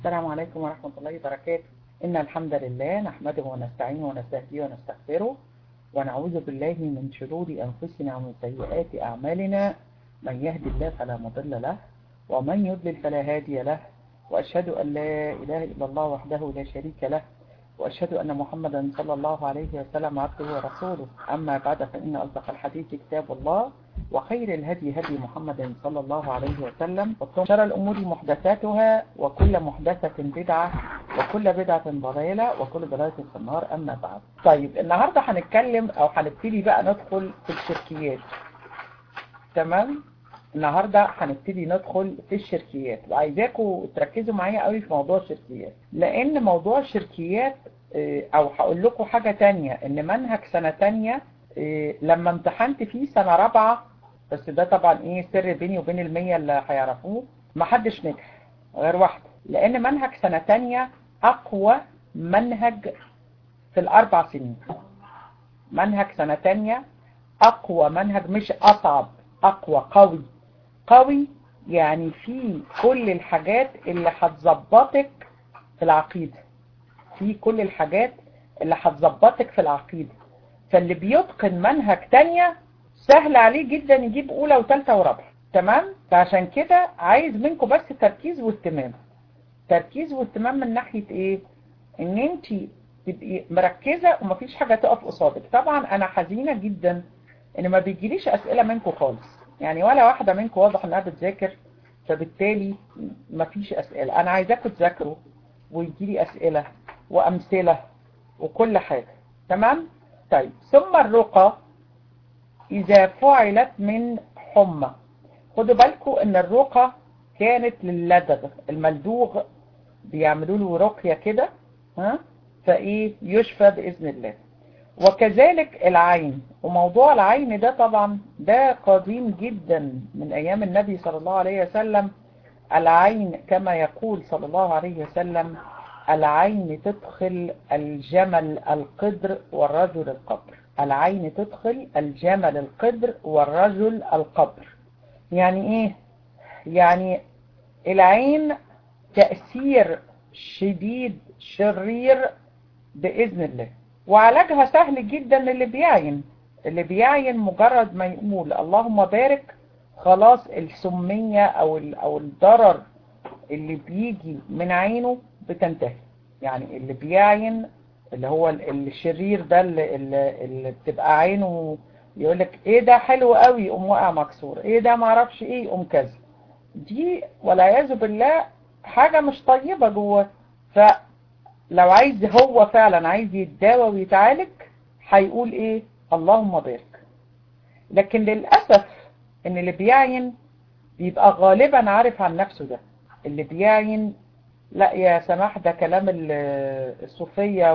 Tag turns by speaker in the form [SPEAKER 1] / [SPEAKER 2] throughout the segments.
[SPEAKER 1] السلام عليكم ورحمة الله وبركاته إن الحمد لله نحمده ونستعينه ونستهديه ونستغفره ونعوذ بالله من شرور أنفسنا ومن سيئات أعمالنا من يهدي الله فلا مضل له ومن يضلل فلا هادي له وأشهد أن لا إله إلا الله وحده لا شريك له وأشهد أن محمدا صلى الله عليه وسلم عبده ورسوله أما بعد فإن أصدق الحديث كتاب الله وخير الهدي هدي محمد صلى الله عليه وسلم وشر الأمور محدثاتها وكل محدثة بدعة وكل بدعة ضلالة وكل ضلالة في النار أما بعد طيب النهاردة هنتكلم أو هنبتدي بقى ندخل في الشركيات تمام النهاردة هنبتدي ندخل في الشركيات وعايزاكم تركزوا معايا قوي في موضوع الشركيات لأن موضوع الشركيات أو هقول لكم حاجة تانية إن منهج سنة تانية لما امتحنت فيه سنة رابعة بس ده طبعا ايه سر بيني وبين المية اللي هيعرفوه محدش نجح غير واحدة لان منهج سنة تانية اقوى منهج في الاربع سنين منهج سنة تانية اقوى منهج مش اصعب اقوى قوي قوي يعني فيه كل الحاجات اللي هتظبطك في العقيدة في كل الحاجات اللي هتظبطك في العقيدة فاللي بيتقن منهج تانية سهل عليه جدا يجيب اولى وثالثه ورابعه تمام فعشان كده عايز منكم بس تركيز واهتمام تركيز واهتمام من ناحيه ايه ان انت تبقي مركزه ومفيش حاجه تقف قصادك طبعا انا حزينه جدا ان ما بيجيليش اسئله منكم خالص يعني ولا واحده منكم واضح انها بتذاكر فبالتالي مفيش اسئله انا عايزاكم تذاكروا ويجيلي اسئله وامثله وكل حاجه تمام طيب ثم الرقى إذا فعلت من حمى خدوا بالكم ان الرقى كانت للدغ الملدوغ بيعملوا له رقية كده ها فايه يشفى بإذن الله وكذلك العين وموضوع العين ده طبعا ده قديم جدا من ايام النبي صلى الله عليه وسلم العين كما يقول صلى الله عليه وسلم العين تدخل الجمل القدر والرجل القبر العين تدخل الجمل القدر والرجل القبر يعني ايه يعني العين تأثير شديد شرير بإذن الله وعلاجها سهل جدا اللي بيعين اللي بيعين مجرد ما يقول اللهم بارك خلاص السمية او او الضرر اللي بيجي من عينه بتنتهي يعني اللي بيعين اللي هو الشرير ده اللي, اللي بتبقى عينه يقول لك ايه ده حلو قوي يقوم واقع مكسور ايه ده معرفش ايه يقوم كذا دي والعياذ بالله حاجة مش طيبة جوه فلو عايز هو فعلا عايز يتداوى ويتعالج هيقول ايه اللهم بارك لكن للأسف ان اللي بيعين بيبقى غالبا عارف عن نفسه ده اللي بيعين لا يا سماح ده كلام الصوفية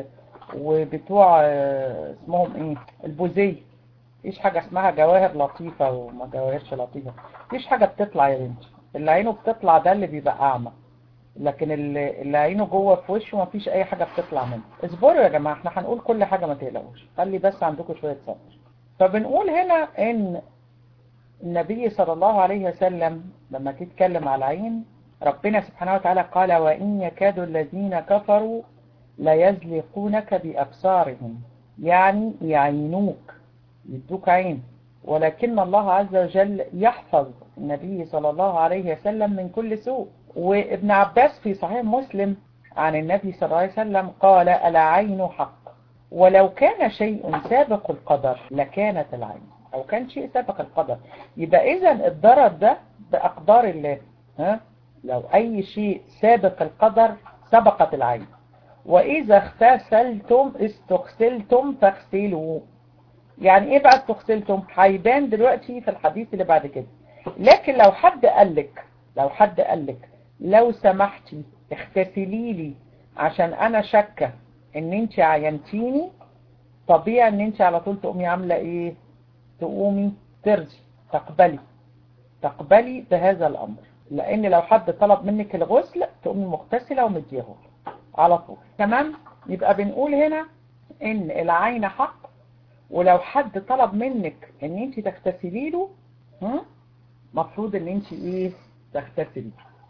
[SPEAKER 1] وبتوع اسمهم ايه البوذية مفيش حاجة اسمها جواهر لطيفة وما جواهرش لطيفة مفيش حاجة بتطلع يا بنتي اللي عينه بتطلع ده اللي بيبقى اعمى لكن اللي عينه جوه في وشه مفيش اي حاجة بتطلع منه اصبروا يا جماعة احنا هنقول كل حاجة ما تقلقوش خلي بس عندكم شوية صبر فبنقول هنا ان النبي صلى الله عليه وسلم لما تتكلم على العين ربنا سبحانه وتعالى قال وإن يكاد الذين كفروا ليزلقونك بأبصارهم يعني يعينوك يدوك عين ولكن الله عز وجل يحفظ النبي صلى الله عليه وسلم من كل سوء وابن عباس في صحيح مسلم عن النبي صلى الله عليه وسلم قال العين حق ولو كان شيء سابق القدر لكانت العين أو كان شيء سابق القدر يبقى إذا الضرر ده بأقدار الله ها لو أي شيء سابق القدر سبقت العين وإذا اغتسلتم استغسلتم فاغسلوا يعني إيه بقى استغسلتم هيبان دلوقتي في الحديث اللي بعد كده لكن لو حد قالك لو حد قالك لو سمحتي اغتسلي لي عشان أنا شاكة إن أنت عينتيني طبيعي إن أنت على طول تقومي عاملة إيه تقومي ترضي تقبلي تقبلي بهذا الأمر لان لو حد طلب منك الغسل تقومي مغتسلة ومديه على طول تمام يبقى بنقول هنا ان العين حق ولو حد طلب منك ان انت تغتسلي له مفروض ان انت ايه تغتسلي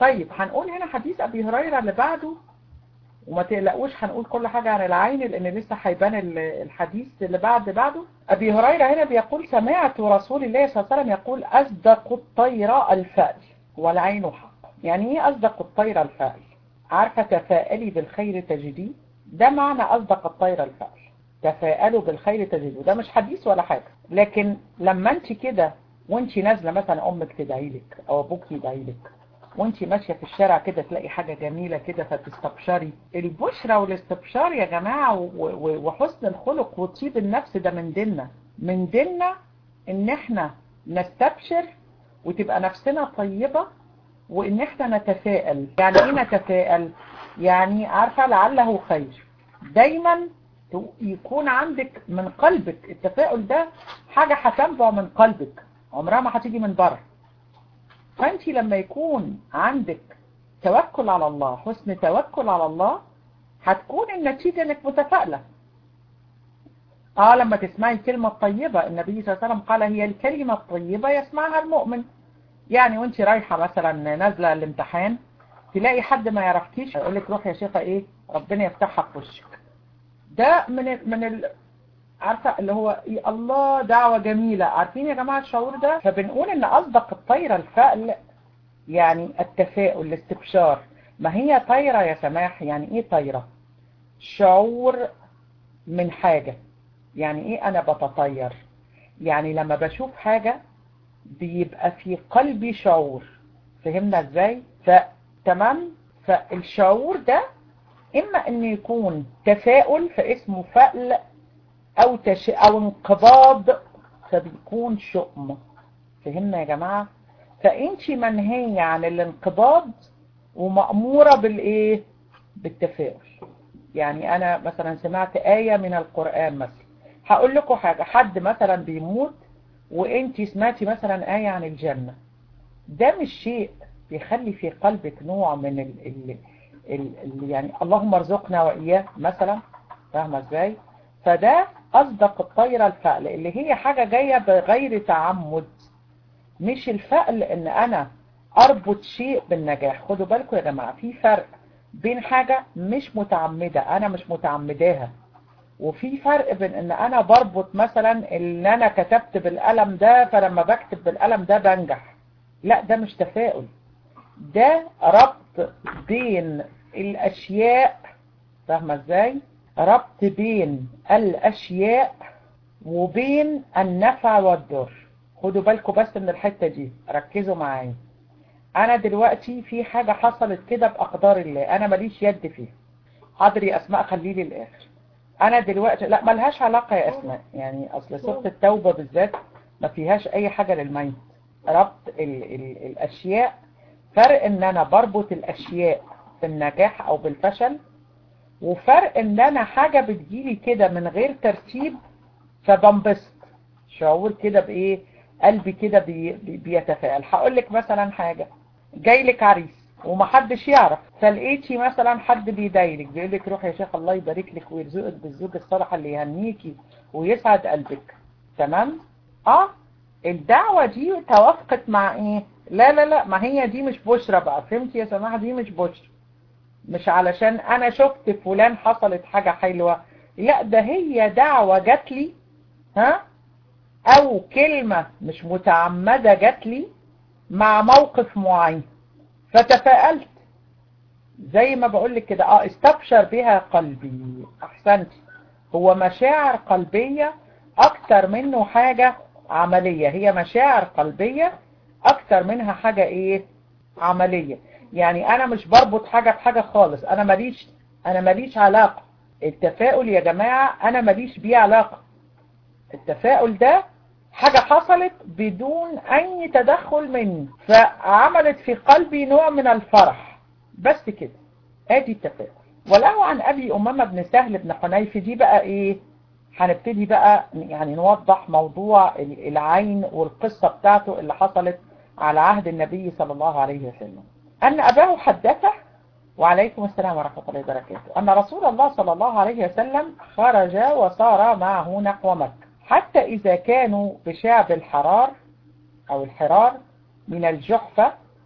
[SPEAKER 1] طيب هنقول هنا حديث ابي هريرة اللي بعده وما تقلقوش هنقول كل حاجة عن العين لان لسه هيبان الحديث اللي بعد بعده ابي هريرة هنا بيقول سمعت رسول الله صلى الله عليه وسلم يقول اصدق الطير الفأل والعين حق يعني ايه اصدق الطير الفأل عارفة تفائلي بالخير تجديه ده معنى اصدق الطير الفأل تفائلوا بالخير تجدوه ده مش حديث ولا حاجة لكن لما انت كده وانت نازلة مثلا امك تدعي لك او ابوك يدعي لك وانت ماشية في الشارع كده تلاقي حاجة جميلة كده فتستبشري البشرة والاستبشار يا جماعة وحسن الخلق وطيب النفس ده من ديننا من ديننا ان احنا نستبشر وتبقى نفسنا طيبة وان احنا نتفائل يعني ايه نتفائل يعني عارفة لعله خير دايما يكون عندك من قلبك التفاؤل ده حاجة هتنبع من قلبك عمرها ما هتيجي من بره فانت لما يكون عندك توكل على الله حسن توكل على الله هتكون النتيجة انك متفائلة اه لما تسمعي الكلمة الطيبة النبي صلى الله عليه وسلم قال هي الكلمة الطيبة يسمعها المؤمن يعني وانت رايحة مثلا نازلة الامتحان تلاقي حد ما يعرفكيش يقول لك روح يا شيخة ايه ربنا يفتحها في وشك ده من ال من ال عارفة اللي هو إيه الله دعوة جميلة عارفين يا جماعة الشعور ده فبنقول ان اصدق الطيرة الفأل يعني التفاؤل الاستبشار ما هي طيرة يا سماح يعني ايه طيرة شعور من حاجة يعني ايه انا بتطير يعني لما بشوف حاجة بيبقى في قلبي شعور فهمنا ازاي فتمام فالشعور ده اما ان يكون تفاؤل فاسمه فأل او تش... او انقباض فبيكون شؤم فهمنا يا جماعة فانت منهية عن الانقباض ومأمورة بالايه بالتفاؤل يعني انا مثلا سمعت آية من القرآن مثلا هقول لكم حاجة حد مثلا بيموت وانت سمعتي مثلا آية عن الجنة ده مش شيء بيخلي في قلبك نوع من ال... ال... ال... يعني اللهم ارزقنا وإياه مثلا فاهمة ازاي فده أصدق الطيرة الفأل اللي هي حاجة جاية بغير تعمد مش الفأل ان انا اربط شيء بالنجاح خدوا بالكم يا جماعة في فرق بين حاجة مش متعمدة انا مش متعمداها وفي فرق بين ان انا بربط مثلا ان انا كتبت بالقلم ده فلما بكتب بالقلم ده بنجح لا ده مش تفاؤل ده ربط بين الاشياء فاهمة ازاي ربط بين الاشياء وبين النفع والضر خدوا بالكم بس من الحتة دي ركزوا معايا انا دلوقتي في حاجة حصلت كده باقدار الله انا ماليش يد فيها حاضر يا اسماء خليه لي الاخر انا دلوقتي لا ملهاش علاقة يا اسماء يعني اصل سورة التوبة بالذات ما فيهاش اي حاجة للميت ربط ال ال الاشياء فرق ان انا بربط الاشياء في النجاح او بالفشل وفرق ان انا حاجة بتجيلي كده من غير ترتيب فبنبسط شعور كده بايه قلبي كده بي بيتفاعل هقول لك مثلا حاجة جاي لك عريس ومحدش يعرف فلقيتي مثلا حد بيدايلك بيقول لك روح يا شيخ الله يبارك لك ويرزقك بالزوج الصالح اللي يهنيكي ويسعد قلبك تمام اه الدعوة دي توافقت مع ايه لا لا لا ما هي دي مش بشرة بقى فهمتي يا سماحة دي مش بشرة مش علشان انا شفت فلان حصلت حاجة حلوة لا ده هي دعوة جات لي ها او كلمة مش متعمدة جات لي مع موقف معين فتفائلت زي ما بقول لك كده اه استبشر بها قلبي احسنتي هو مشاعر قلبية اكتر منه حاجة عملية هي مشاعر قلبية اكتر منها حاجة ايه عملية يعني انا مش بربط حاجة بحاجة خالص انا ماليش انا ماليش علاقة التفاؤل يا جماعة انا ماليش بيه علاقة التفاؤل ده حاجة حصلت بدون اي تدخل مني فعملت في قلبي نوع من الفرح بس كده ادي التفاؤل وله عن ابي امامة بن سهل بن حنيف دي بقى ايه هنبتدي بقى يعني نوضح موضوع العين والقصة بتاعته اللي حصلت على عهد النبي صلى الله عليه وسلم أن أباه حدثه وعليكم السلام ورحمة الله وبركاته أن رسول الله صلى الله عليه وسلم خرج وصار معه نحو مكة حتى إذا كانوا بشعب الحرار أو الحرار من الجحفة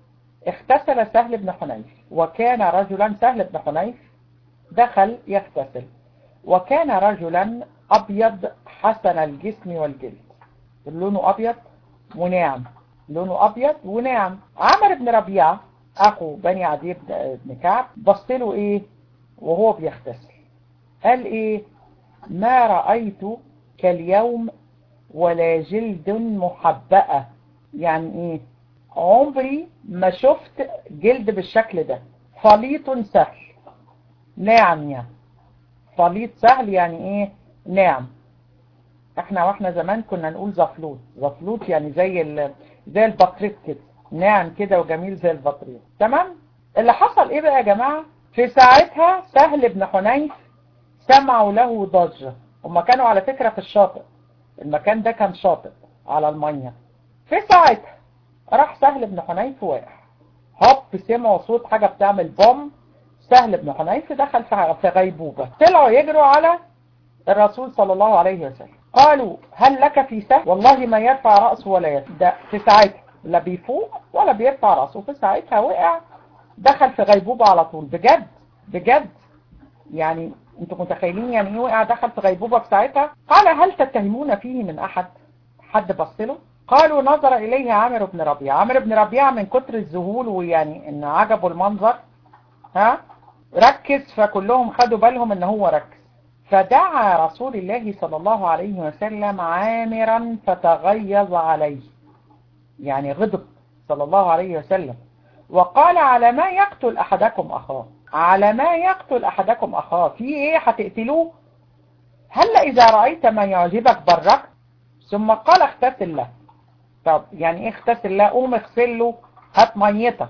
[SPEAKER 1] اغتسل سهل بن حنيف وكان رجلا سهل بن حنيف دخل يغتسل وكان رجلا أبيض حسن الجسم والجلد لونه أبيض وناعم لونه أبيض وناعم عمر بن ربيعة أخو بني عدي بن كعب بصله إيه وهو بيغتسل قال إيه ما رأيت كاليوم ولا جلد محبأة يعني إيه عمري ما شفت جلد بالشكل ده فليط سهل ناعم يعني فليط سهل يعني ايه ناعم احنا واحنا زمان كنا نقول زفلوط زفلوط يعني زي ال... زي البطريق كده ناعم كده وجميل زي البطريق تمام اللي حصل ايه بقى يا جماعة في ساعتها سهل بن حنيف سمعوا له ضجة هما كانوا على فكرة في الشاطئ المكان ده كان شاطئ على المية في ساعتها راح سهل بن حنيف واقع هوب سمعوا صوت حاجة بتعمل بوم سهل بن حنيف دخل في غيبوبة طلعوا يجروا على الرسول صلى الله عليه وسلم قالوا هل لك في سهل والله ما يرفع رأسه ولا يرفع ده في ساعتها لا بيفوق ولا بيرفع رأسه في ساعتها وقع دخل في غيبوبة على طول بجد بجد يعني انتوا متخيلين يعني ايه وقع دخل في غيبوبة في ساعتها قال هل تتهمون فيه من احد حد بصله قالوا نظر إليه عامر بن ربيعة عامر بن ربيعة من كتر الذهول ويعني ان عجبه المنظر ها ركز فكلهم خدوا بالهم ان هو ركز فدعا رسول الله صلى الله عليه وسلم عامرا فتغيظ عليه يعني غضب صلى الله عليه وسلم وقال على ما يقتل أحدكم أخاه على ما يقتل أحدكم أخاه في إيه هتقتلوه هل إذا رأيت ما يعجبك برك ثم قال اغتسل له طب يعني ايه اغتسل له قوم اغسل له هات ميتك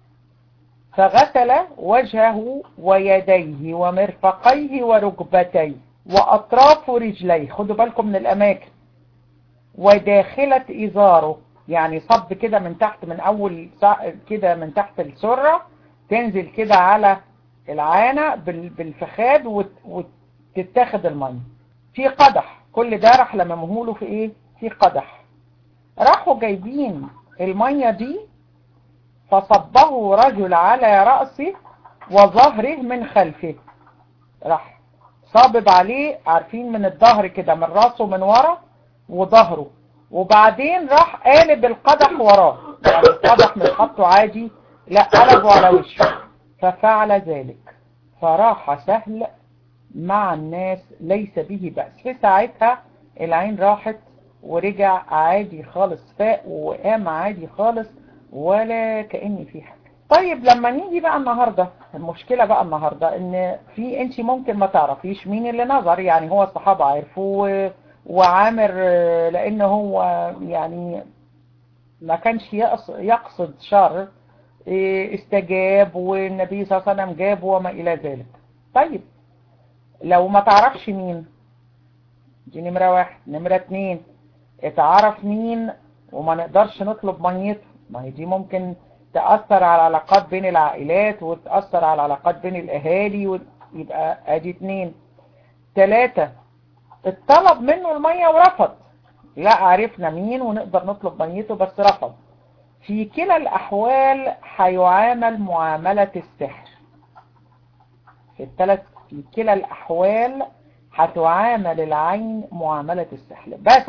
[SPEAKER 1] فغسل وجهه ويديه ومرفقيه وركبتيه وأطراف رجليه خدوا بالكم من الأماكن وداخلة إزاره يعني صب كده من تحت من أول كده من تحت السرة تنزل كده على العانة بالفخاد وتتاخد المية في قدح كل ده راح لممهوله في ايه في قدح راحوا جايبين المية دي فصبه رجل على رأسه وظهره من خلفه راح صابب عليه عارفين من الظهر كده من راسه من ورا وظهره وبعدين راح قالب القدح وراه يعني القدح مش حطه عادي لا قلبه على وشه ففعل ذلك فراح سهل مع الناس ليس به بأس في ساعتها العين راحت ورجع عادي خالص فاق وقام عادي خالص ولا كأن في حاجة طيب لما نيجي بقى النهاردة المشكلة بقى النهاردة ان في انت ممكن ما تعرفيش مين اللي نظر يعني هو الصحابة عرفوا وعامر لان هو يعني ما كانش يقصد شر استجاب والنبي صلى الله عليه وسلم جاب وما الى ذلك طيب لو ما تعرفش مين دي نمرة واحد نمرة اتنين اتعرف مين وما نقدرش نطلب ميته ما هي دي ممكن تأثر على العلاقات بين العائلات وتأثر على العلاقات بين الأهالي ويبقى ادي اتنين تلاتة اتطلب منه المية ورفض لا عرفنا مين ونقدر نطلب ميته بس رفض في كلا الأحوال هيعامل معاملة السحر في الثلاث في كلا الأحوال هتعامل العين معاملة السحر بس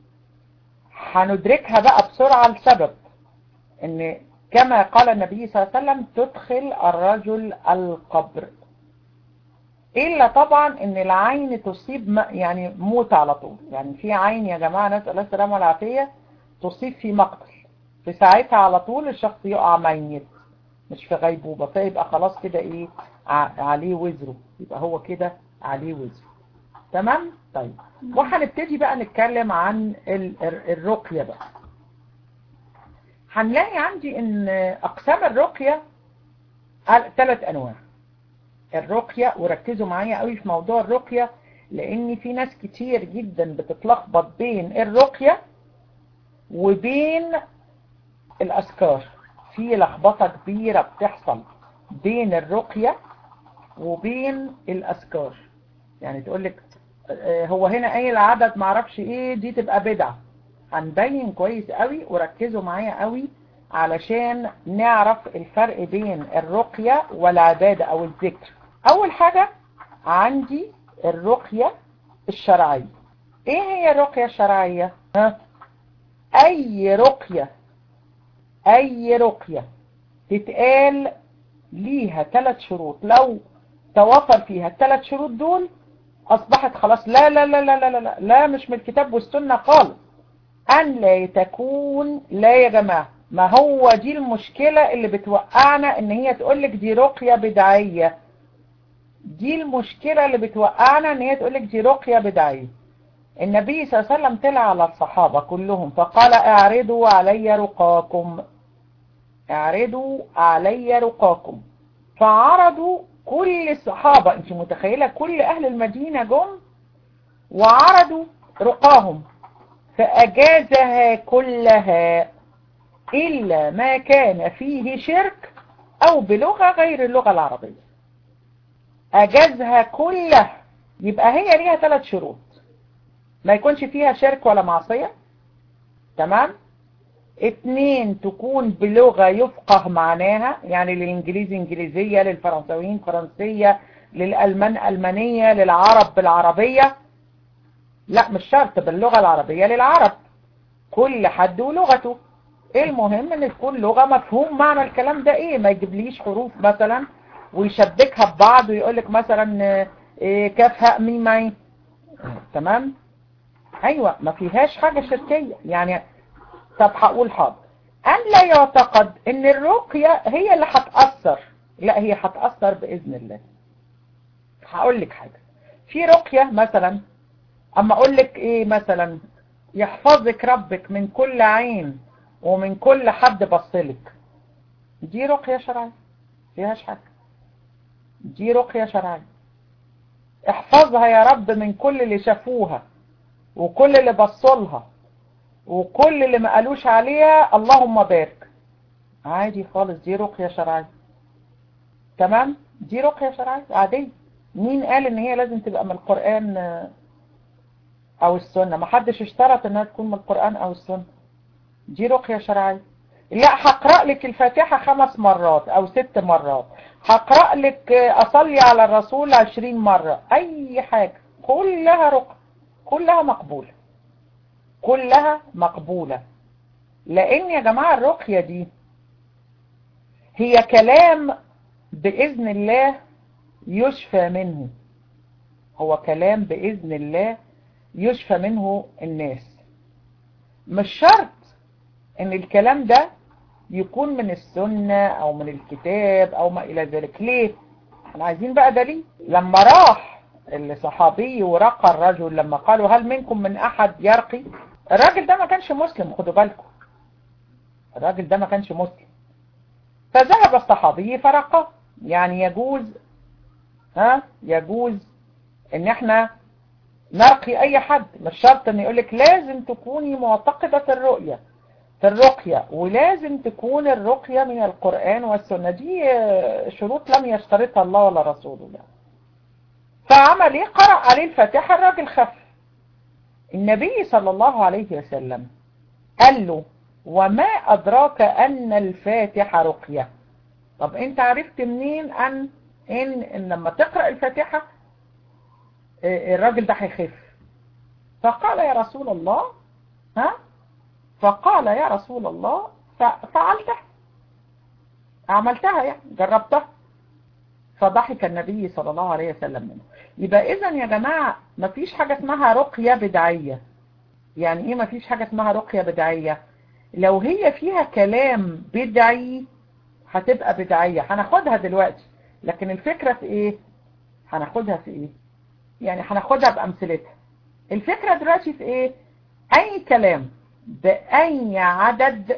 [SPEAKER 1] هندركها بقى بسرعة لسبب ان كما قال النبي صلى الله عليه وسلم تدخل الرجل القبر إلا طبعا ان العين تصيب يعني موت على طول يعني في عين يا جماعة نسأل الله السلامة والعافية تصيب في مقتل في ساعتها على طول الشخص يقع ميت مش في غيبوبة فيبقى خلاص كده ايه عليه وزره يبقى هو كده عليه وزره تمام طيب وهنبتدي بقى نتكلم عن الرقية بقى هنلاقي عندي ان اقسام الرقية ثلاث انواع الرقية وركزوا معايا قوي في موضوع الرقية لان في ناس كتير جدا بتتلخبط بين الرقية وبين الأذكار في لخبطة كبيرة بتحصل بين الرقية وبين الأذكار يعني تقولك هو هنا قايل عدد معرفش ايه دي تبقى بدعة هنبين كويس قوي وركزوا معايا قوي علشان نعرف الفرق بين الرقية والعبادة او الذكر اول حاجة عندي الرقية الشرعية ايه هي الرقية الشرعية ها؟ اي رقية اي رقية تتقال ليها ثلاث شروط لو توفر فيها الثلاث شروط دول اصبحت خلاص لا لا لا لا لا لا لا, لا مش من الكتاب والسنة خالص ان لا تكون لا يا جماعة ما هو دي المشكلة اللي بتوقعنا ان هي تقولك دي رقية بدعية دي المشكلة اللي بتوقعنا ان هي تقولك دي رقية بدعية النبي صلى الله عليه وسلم طلع على الصحابة كلهم فقال اعرضوا علي رقاكم اعرضوا علي رقاكم فعرضوا كل الصحابة انت متخيلة كل اهل المدينة جم وعرضوا رقاهم فاجازها كلها الا ما كان فيه شرك او بلغة غير اللغة العربية اجازها كلها يبقى هي ليها ثلاث شروط ما يكونش فيها شرك ولا معصية تمام اتنين تكون بلغة يفقه معناها يعني للانجليزي انجليزية للفرنساويين فرنسية للألمان ألمانية للعرب بالعربية لا مش شرط باللغة العربية للعرب كل حد ولغته المهم ان تكون لغة مفهوم معنى الكلام ده ايه ما يجيبليش حروف مثلا ويشبكها ببعض ويقولك مثلا إيه كاف هاء ميم عين تمام ايوه ما فيهاش حاجة شركية يعني طب هقول حاضر ان لا يعتقد ان الرقية هي اللي هتأثر لا هي هتأثر بإذن الله هقول لك حاجة في رقية مثلا اما اقول لك ايه مثلا يحفظك ربك من كل عين ومن كل حد بصلك دي رقية شرعية فيهاش حاجة دي رقية شرعية احفظها يا رب من كل اللي شافوها وكل اللي بصلها وكل اللي ما قالوش عليها اللهم بارك عادي خالص دي رقية شرعية تمام دي رقية شرعية عادية مين قال ان هي لازم تبقى من القرآن او السنة ما حدش اشترط انها تكون من القرآن او السنة دي رقية شرعية لا هقرأ لك الفاتحة خمس مرات او ست مرات هقرأ لك اصلي على الرسول عشرين مرة اي حاجة كلها رقية كلها مقبولة كلها مقبولة لان يا جماعة الرقية دي هي كلام بإذن الله يشفى منه هو كلام بإذن الله يشفى منه الناس مش شرط ان الكلام ده يكون من السنة او من الكتاب او ما الى ذلك ليه احنا عايزين بقى دليل لما راح الصحابي ورقى الرجل لما قالوا هل منكم من احد يرقي الراجل ده ما كانش مسلم خدوا بالكم الراجل ده ما كانش مسلم فذهب الصحابي فرقه يعني يجوز ها يجوز ان احنا نرقي اي حد مش شرط ان يقولك لازم تكوني معتقدة الرؤية في الرقية ولازم تكون الرقية من القرآن والسنة دي شروط لم يشترطها الله ولا رسوله يعني. فعمل ايه قرأ عليه الفاتحة الراجل خف النبي صلى الله عليه وسلم قال له وما أدراك أن الفاتحة رقية طب انت عرفت منين أن إن, إن لما تقرأ الفاتحة الراجل ده هيخف فقال يا رسول الله ها فقال يا رسول الله فعلتها عملتها يعني جربتها فضحك النبي صلى الله عليه وسلم منه يبقى اذا يا جماعة مفيش حاجة اسمها رقية بدعية يعني ايه مفيش حاجة اسمها رقية بدعية لو هي فيها كلام بدعي هتبقى بدعية هناخدها دلوقتي لكن الفكرة في ايه هناخدها في ايه يعني هناخدها بأمثلتها الفكرة دلوقتي في ايه اي كلام بأي عدد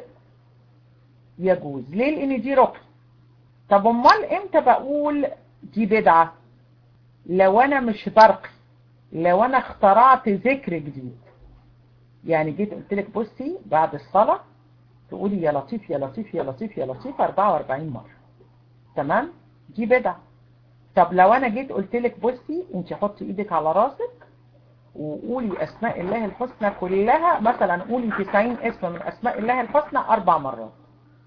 [SPEAKER 1] يجوز ليه لان دي رقي طب امال امتى بقول دي بدعة لو انا مش برقي لو انا اخترعت ذكر جديد يعني جيت قلت لك بصي بعد الصلاة تقولي يا لطيف يا لطيف يا لطيف يا لطيف 44 مرة تمام دي بدعة طب لو انا جيت قلت لك بصي انت حطي ايدك على راسك وقولي اسماء الله الحسنى كلها مثلا قولي 90 اسم من اسماء الله الحسنى اربع مرات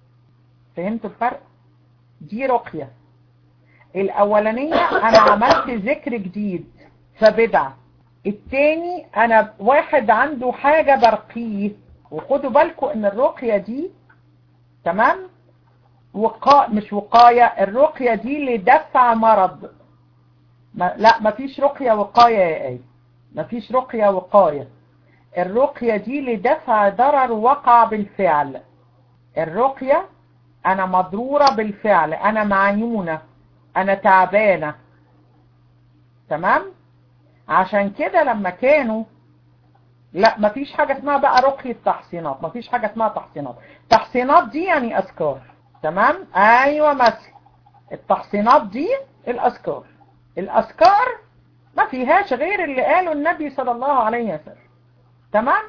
[SPEAKER 1] فهمتوا الفرق دي رقية الاولانية انا عملت ذكر جديد فبدعة التاني انا واحد عنده حاجة برقيه وخدوا بالكم ان الرقية دي تمام وقا... مش وقاية الرقية دي لدفع مرض ما... لا مفيش رقية وقاية يا اي مفيش رقية وقاية الرقية دي لدفع ضرر وقع بالفعل الرقية انا مضرورة بالفعل انا معيونة انا تعبانة تمام عشان كده لما كانوا لا مفيش حاجة اسمها بقى رقية تحصينات مفيش حاجة اسمها تحصينات تحصينات دي يعني اذكار تمام ايوه مثل التحصينات دي الاذكار الاذكار ما فيهاش غير اللي قاله النبي صلى الله عليه وسلم تمام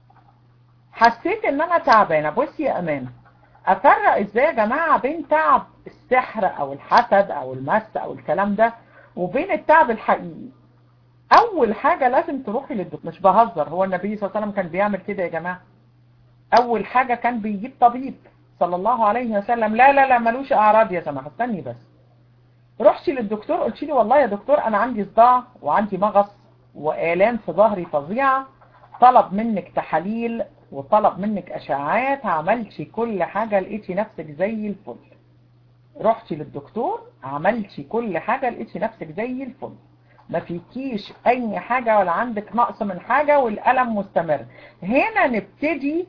[SPEAKER 1] حسيت ان انا تعبانه بصي يا امانه افرق ازاي يا جماعه بين تعب السحر او الحسد او المس او الكلام ده وبين التعب الحقيقي اول حاجه لازم تروحي للدكتور مش بهزر هو النبي صلى الله عليه وسلم كان بيعمل كده يا جماعه اول حاجه كان بيجيب طبيب صلى الله عليه وسلم لا لا لا ملوش اعراض يا جماعه استني بس رحت للدكتور قلت لي والله يا دكتور انا عندي صداع وعندي مغص والام في ظهري فظيعه طلب منك تحاليل وطلب منك اشعاعات عملتي كل حاجه لقيتي نفسك زي الفل رحتي للدكتور عملتي كل حاجه لقيتي نفسك زي الفل ما فيكيش اي حاجه ولا عندك نقص من حاجه والالم مستمر هنا نبتدي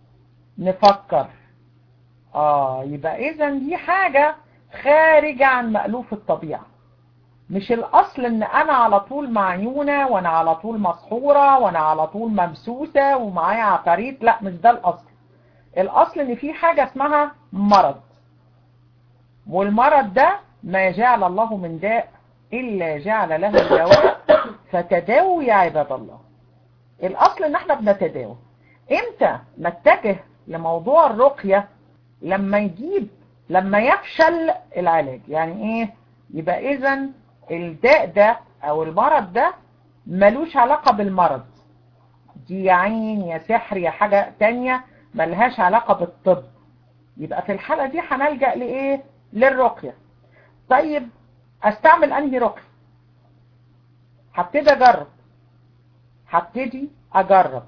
[SPEAKER 1] نفكر اه يبقى اذا دي حاجه خارجه عن مألوف الطبيعه مش الاصل ان انا على طول معيونة وانا على طول مسحورة وانا على طول ممسوسة ومعايا عفاريت لا مش ده الاصل الاصل ان في حاجة اسمها مرض والمرض ده ما جعل الله من داء الا جعل له دواء فتداووا يا عباد الله الاصل ان احنا بنتداوى امتى نتجه لموضوع الرقية لما يجيب لما يفشل العلاج يعني ايه يبقى اذا الداء ده او المرض ده ملوش علاقة بالمرض دي يا عين يا سحر يا حاجة تانية ملهاش علاقة بالطب يبقى في الحالة دي هنلجأ لإيه للرقية طيب استعمل انهي رقية هبتدي اجرب هبتدي اجرب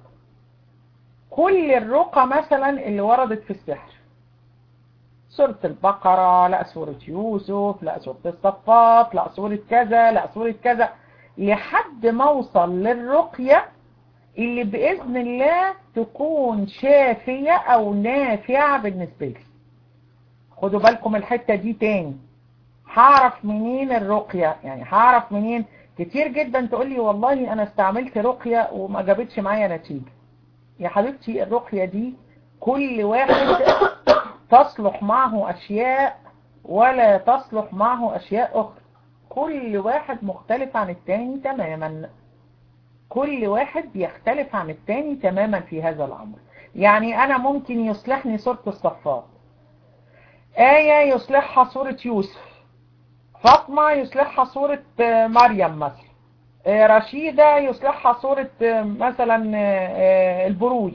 [SPEAKER 1] كل الرقى مثلا اللي وردت في السحر سورة البقرة لا سورة يوسف لا سورة الصفات لا سورة كذا لا سورة كذا لحد ما اوصل للرقية اللي بإذن الله تكون شافية او نافعة بالنسبة لي خدوا بالكم الحتة دي تاني هعرف منين الرقية يعني هعرف منين كتير جدا تقول لي والله انا استعملت رقية وما جابتش معايا نتيجة يا حبيبتي الرقية دي كل واحد تصلح معه أشياء ولا تصلح معه أشياء أخرى كل واحد مختلف عن التاني تماما كل واحد بيختلف عن التاني تماما في هذا الأمر يعني أنا ممكن يصلحني سورة الصفات آية يصلحها سورة يوسف فاطمة يصلحها سورة مريم مثلا رشيدة يصلحها سورة مثلا البروج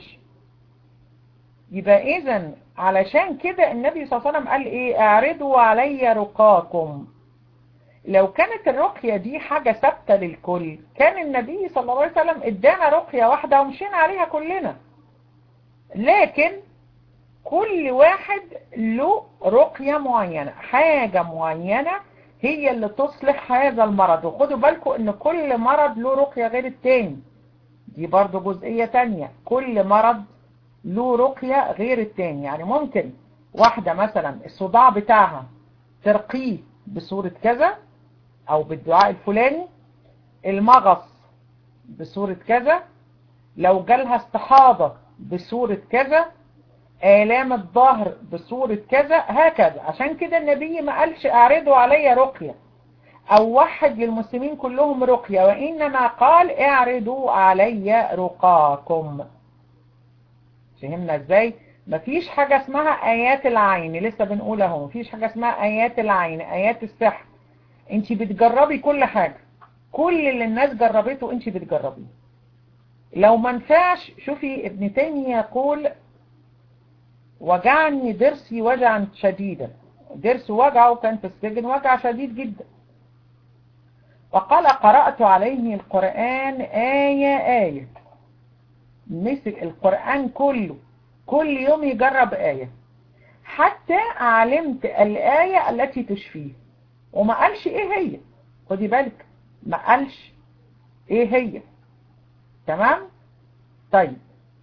[SPEAKER 1] يبقى إذن علشان كده النبي صلى الله عليه وسلم قال ايه اعرضوا علي رقاكم لو كانت الرقية دي حاجة ثابتة للكل كان النبي صلى الله عليه وسلم ادانا رقية واحدة ومشينا عليها كلنا لكن كل واحد له رقية معينة حاجة معينة هي اللي تصلح هذا المرض وخدوا بالكم ان كل مرض له رقية غير التاني دي برضو جزئية تانية كل مرض له رقية غير التاني يعني ممكن واحدة مثلا الصداع بتاعها ترقيه بصورة كذا او بالدعاء الفلاني المغص بصورة كذا لو جالها استحاضة بصورة كذا آلام الظهر بصورة كذا هكذا عشان كده النبي ما قالش اعرضوا علي رقية او وحد للمسلمين كلهم رقية وانما قال اعرضوا علي رقاكم فهمنا ازاي مفيش حاجة اسمها ايات العين لسه بنقول اهو مفيش حاجة اسمها ايات العين ايات السحر انت بتجربي كل حاجة كل اللي الناس جربته انت بتجربيه لو ما نفعش شوفي ابن تيمية يقول وجعني ضرسي وجعا شديدا ضرس وجعه كان في السجن وجع شديد جدا وقال قرأت عليه القرآن آية آية مسك القرآن كله كل يوم يجرب آية حتى علمت الآية التي تشفيه وما قالش ايه هي خدي بالك ما قالش ايه هي تمام طيب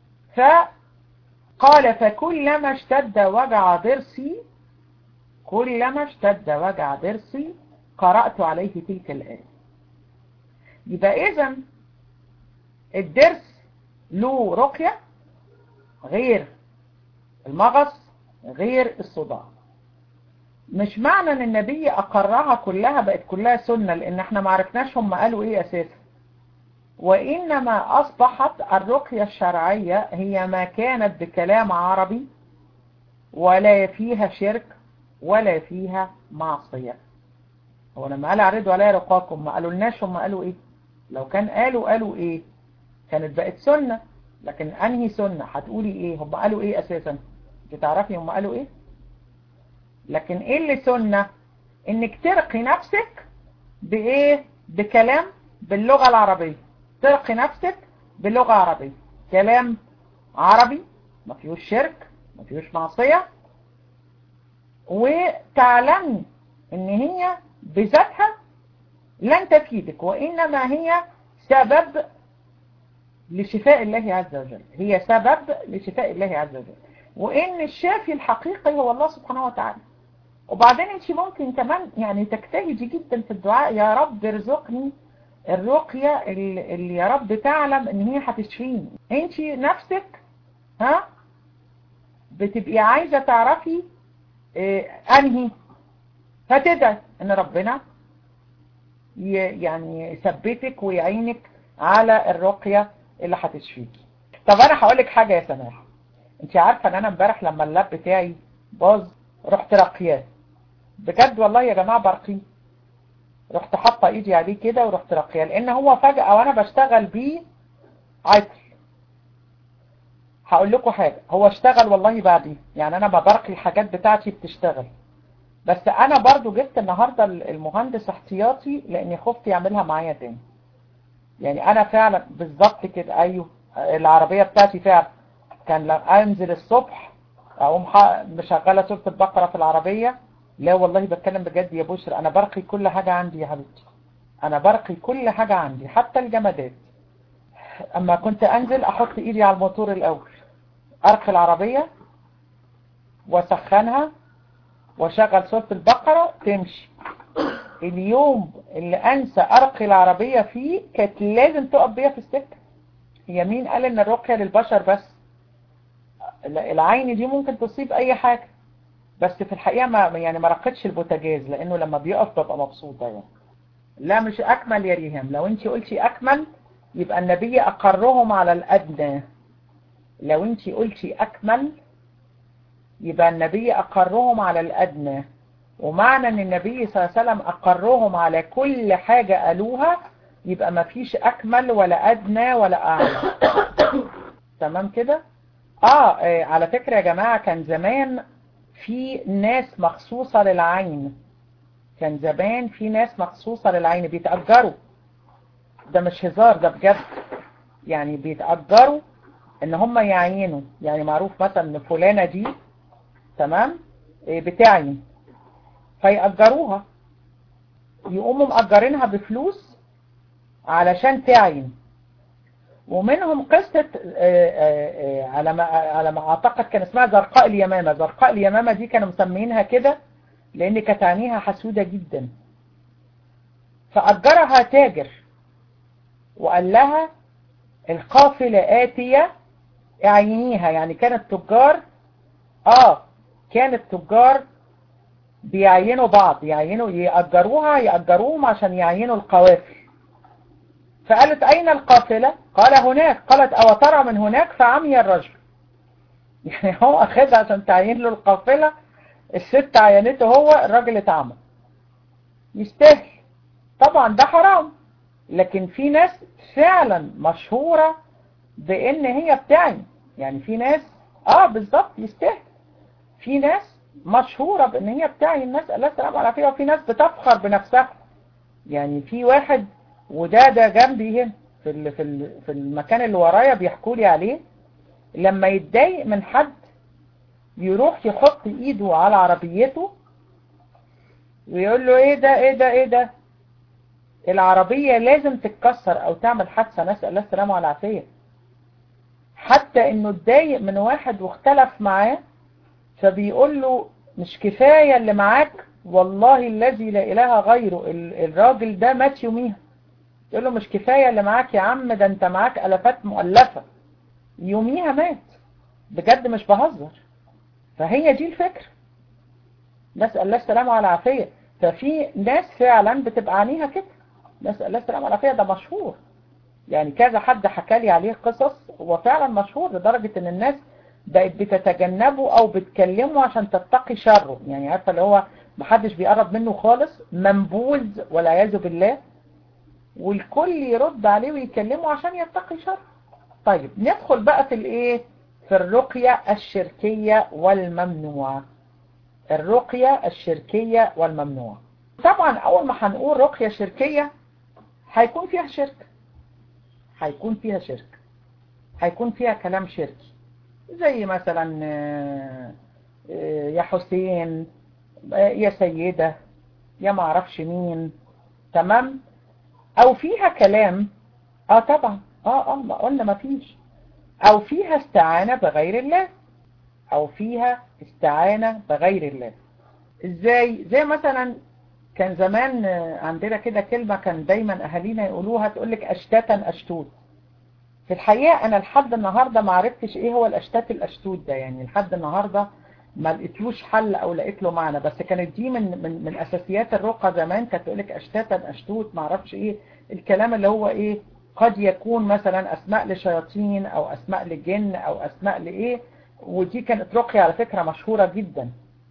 [SPEAKER 1] فقال فكلما اشتد وجع ضرسي كلما اشتد وجع ضرسي قرأت عليه تلك الآية يبقى إذا الضرس له رقية غير المغص غير الصداع مش معنى ان النبي اقرها كلها بقت كلها سنة لان احنا ما عرفناش هم قالوا ايه اساسا وانما اصبحت الرقية الشرعية هي ما كانت بكلام عربي ولا فيها شرك ولا فيها معصية هو لما قال اعرضوا عليا رقاكم ما قالوا لناش هم قالوا ايه لو كان قالوا قالوا ايه كانت بقت سنة لكن انهي سنة هتقولي ايه هم قالوا ايه اساسا تعرفي هم قالوا ايه لكن ايه اللي سنة انك ترقي نفسك بايه بكلام باللغة العربية ترقي نفسك باللغة العربية كلام عربي ما فيهوش شرك ما فيهوش معصية وتعلمي ان هي بذاتها لن تفيدك وانما هي سبب لشفاء الله عز وجل هي سبب لشفاء الله عز وجل وان الشافي الحقيقي هو الله سبحانه وتعالى وبعدين انت ممكن كمان يعني تجتهدي جدا في الدعاء يا رب ارزقني الرقية اللي, اللي يا رب تعلم ان هي هتشفيني انت نفسك ها بتبقي عايزة تعرفي اه انهي فتدعي ان ربنا يعني يثبتك ويعينك على الرقية اللي هتشفيكي طب انا هقولك حاجة يا سماح انت عارفة ان انا امبارح لما اللاب بتاعي باظ رحت رقياه بجد والله يا جماعة برقيه رحت حاطه ايدي عليه كده ورحت رقياه لان هو فجأة وانا بشتغل بيه عطل هقول لكم حاجة هو اشتغل والله بعديه يعني انا ما برقي الحاجات بتاعتي بتشتغل بس انا برضو جبت النهاردة المهندس احتياطي لاني خفت يعملها معايا تاني يعني انا فعلا بالظبط كده ايوه العربية بتاعتي فعلا كان لما انزل الصبح اقوم مشغلة سورة البقرة في العربية لا والله بتكلم بجد يا بشر انا برقي كل حاجة عندي يا حبيبتي انا برقي كل حاجة عندي حتى الجمادات اما كنت انزل احط ايدي على الموتور الاول ارقي العربية واسخنها واشغل سورة البقرة تمشي اليوم اللي انسى ارقي العربية فيه كانت لازم تقف بيها في السكة هي مين قال ان الرقية للبشر بس العين دي ممكن تصيب اي حاجة بس في الحقيقة ما يعني ما رقتش البوتاجاز لانه لما بيقف ببقى مبسوطة يعني لا مش اكمل يا ريهام لو انت قلتي اكمل يبقى النبي اقرهم على الادنى لو انت قلتي اكمل يبقى النبي اقرهم على الادنى ومعنى ان النبي صلى الله عليه وسلم اقرهم على كل حاجة قالوها يبقى ما فيش اكمل ولا ادنى ولا اعلى تمام كده آه, اه على فكرة يا جماعة كان زمان في ناس مخصوصة للعين كان زمان في ناس مخصوصة للعين بيتأجروا ده مش هزار ده بجد يعني بيتأجروا ان هم يعينوا يعني معروف مثلا ان فلانة دي تمام بتعين فيأجروها يقوموا مأجرينها بفلوس علشان تعين ومنهم قصة على ما على ما اعتقد كان اسمها زرقاء اليمامة زرقاء اليمامة دي كانوا مسمينها كده لان كانت عينيها حسودة جدا فأجرها تاجر وقال لها القافلة آتية اعينيها يعني كانت تجار اه كانت تجار بيعينوا بعض يعينوا يأجروها يأجروهم عشان يعينوا القوافل فقالت أين القافلة قال هناك قالت أو ترى من هناك فعمي الرجل يعني هو أخذها عشان تعين له القافلة الست عينته هو الراجل اتعمى يستاهل طبعا ده حرام لكن في ناس فعلا مشهورة بان هي بتعين يعني في ناس اه بالظبط يستاهل في ناس مشهورة بان هي بتاعي الناس الله السلام عليها وفي ناس بتفخر بنفسها يعني في واحد وده ده جنبي هنا في ال- في ال- في المكان اللي ورايا بيحكوا لي عليه لما يتضايق من حد يروح يحط ايده على عربيته ويقول له ايه ده ايه ده ايه ده العربية لازم تتكسر او تعمل حادثة نسأل الله السلامة والعافية حتى انه اتضايق من واحد واختلف معاه فبيقول له مش كفاية اللي معاك والله الذي لا اله غيره ال- الراجل ده مات يوميها يقول له مش كفاية اللي معاك يا عم ده انت معاك الافات مؤلفة يوميها مات بجد مش بهزر فهي دي الفكرة نسأل الله السلامة والعافية ففي ناس فعلا بتبقى عينيها كده نسأل الله السلامة والعافية ده مشهور يعني كذا حد حكى لي عليه قصص هو فعلا مشهور لدرجة ان الناس بقت بتتجنبه او بتكلمه عشان تتقي شره يعني عارفة اللي هو محدش بيقرب منه خالص منبوذ والعياذ بالله والكل يرد عليه ويكلمه عشان يتقي شره طيب ندخل بقى في الايه في الرقية الشركية والممنوعة الرقية الشركية والممنوعة طبعا اول ما هنقول رقية شركية هيكون فيها شرك هيكون فيها شرك هيكون فيها كلام شركي زي مثلا آه، آه، يا حسين آه، يا سيدة يا معرفش مين تمام او فيها كلام اه طبعا اه اه ما قلنا ما فيش او فيها استعانة بغير الله او فيها استعانة بغير الله ازاي زي مثلا كان زمان آه، عندنا كده كلمة كان دايما اهالينا يقولوها تقولك اشتاتا اشتوت في الحقيقة انا لحد النهاردة ما عرفتش ايه هو الاشتات الاشتوت ده يعني لحد النهاردة ما لقيتلوش حل او لقيت له معنى بس كانت دي من من من اساسيات الرقى زمان كانت تقول لك اشتاتا اشتوت ما اعرفش ايه الكلام اللي هو ايه قد يكون مثلا اسماء لشياطين او اسماء لجن او اسماء لايه ودي كانت رقية على فكرة مشهورة جدا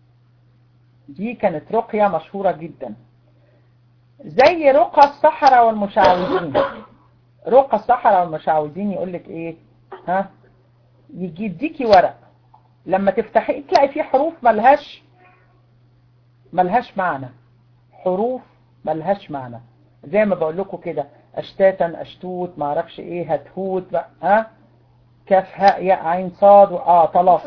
[SPEAKER 1] دي كانت رقية مشهورة جدا زي رقى السحرة والمشعوذين رقى السحرة والمشعوذين يقول لك ايه ها يجي يديكي ورق لما تفتحي تلاقي فيه حروف ملهاش ملهاش معنى حروف ملهاش معنى زي ما بقول لكم كده اشتاتا اشتوت معرفش ايه هتهوت بقى ها كاف هاء ياء عين صاد اه طلاق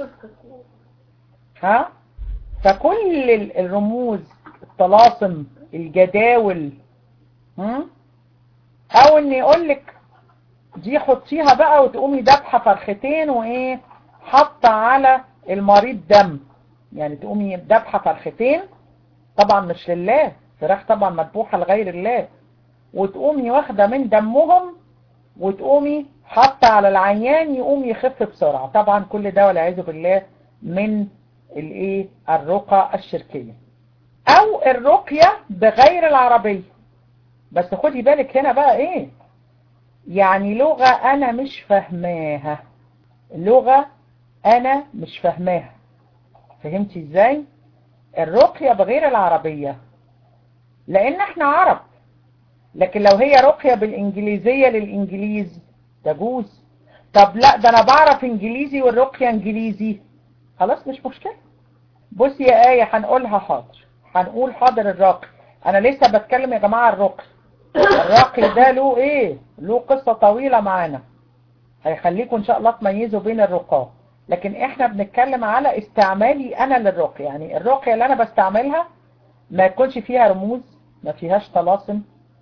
[SPEAKER 1] ها فكل ال- الرموز الطلاسم الجداول هم؟ او ان يقول لك دي حطيها بقى وتقومي دابحه فرختين وايه حاطه على المريض دم يعني تقومي دابحه فرختين طبعا مش لله فراخ طبعا مذبوحه لغير الله وتقومي واخده من دمهم وتقومي حاطه على العيان يقوم يخف بسرعه طبعا كل ده والعياذ بالله من الايه الرقى الشركيه او الرقيه بغير العربيه بس خدي بالك هنا بقى ايه يعني لغة انا مش فاهماها لغة انا مش فاهماها فهمتي ازاي الرقية بغير العربية لان احنا عرب لكن لو هي رقية بالانجليزية للانجليز تجوز طب لا ده انا بعرف انجليزي والرقية انجليزي خلاص مش مشكلة بصي يا آية هنقولها حاضر هنقول حاضر الراقي انا لسه بتكلم يا جماعة الرقي الراقي ده له ايه له قصة طويلة معانا هيخليكم ان شاء الله تميزوا بين الرقاة لكن احنا بنتكلم على استعمالي انا للرقية يعني الرقية اللي انا بستعملها ما يكونش فيها رموز ما فيهاش طلاسم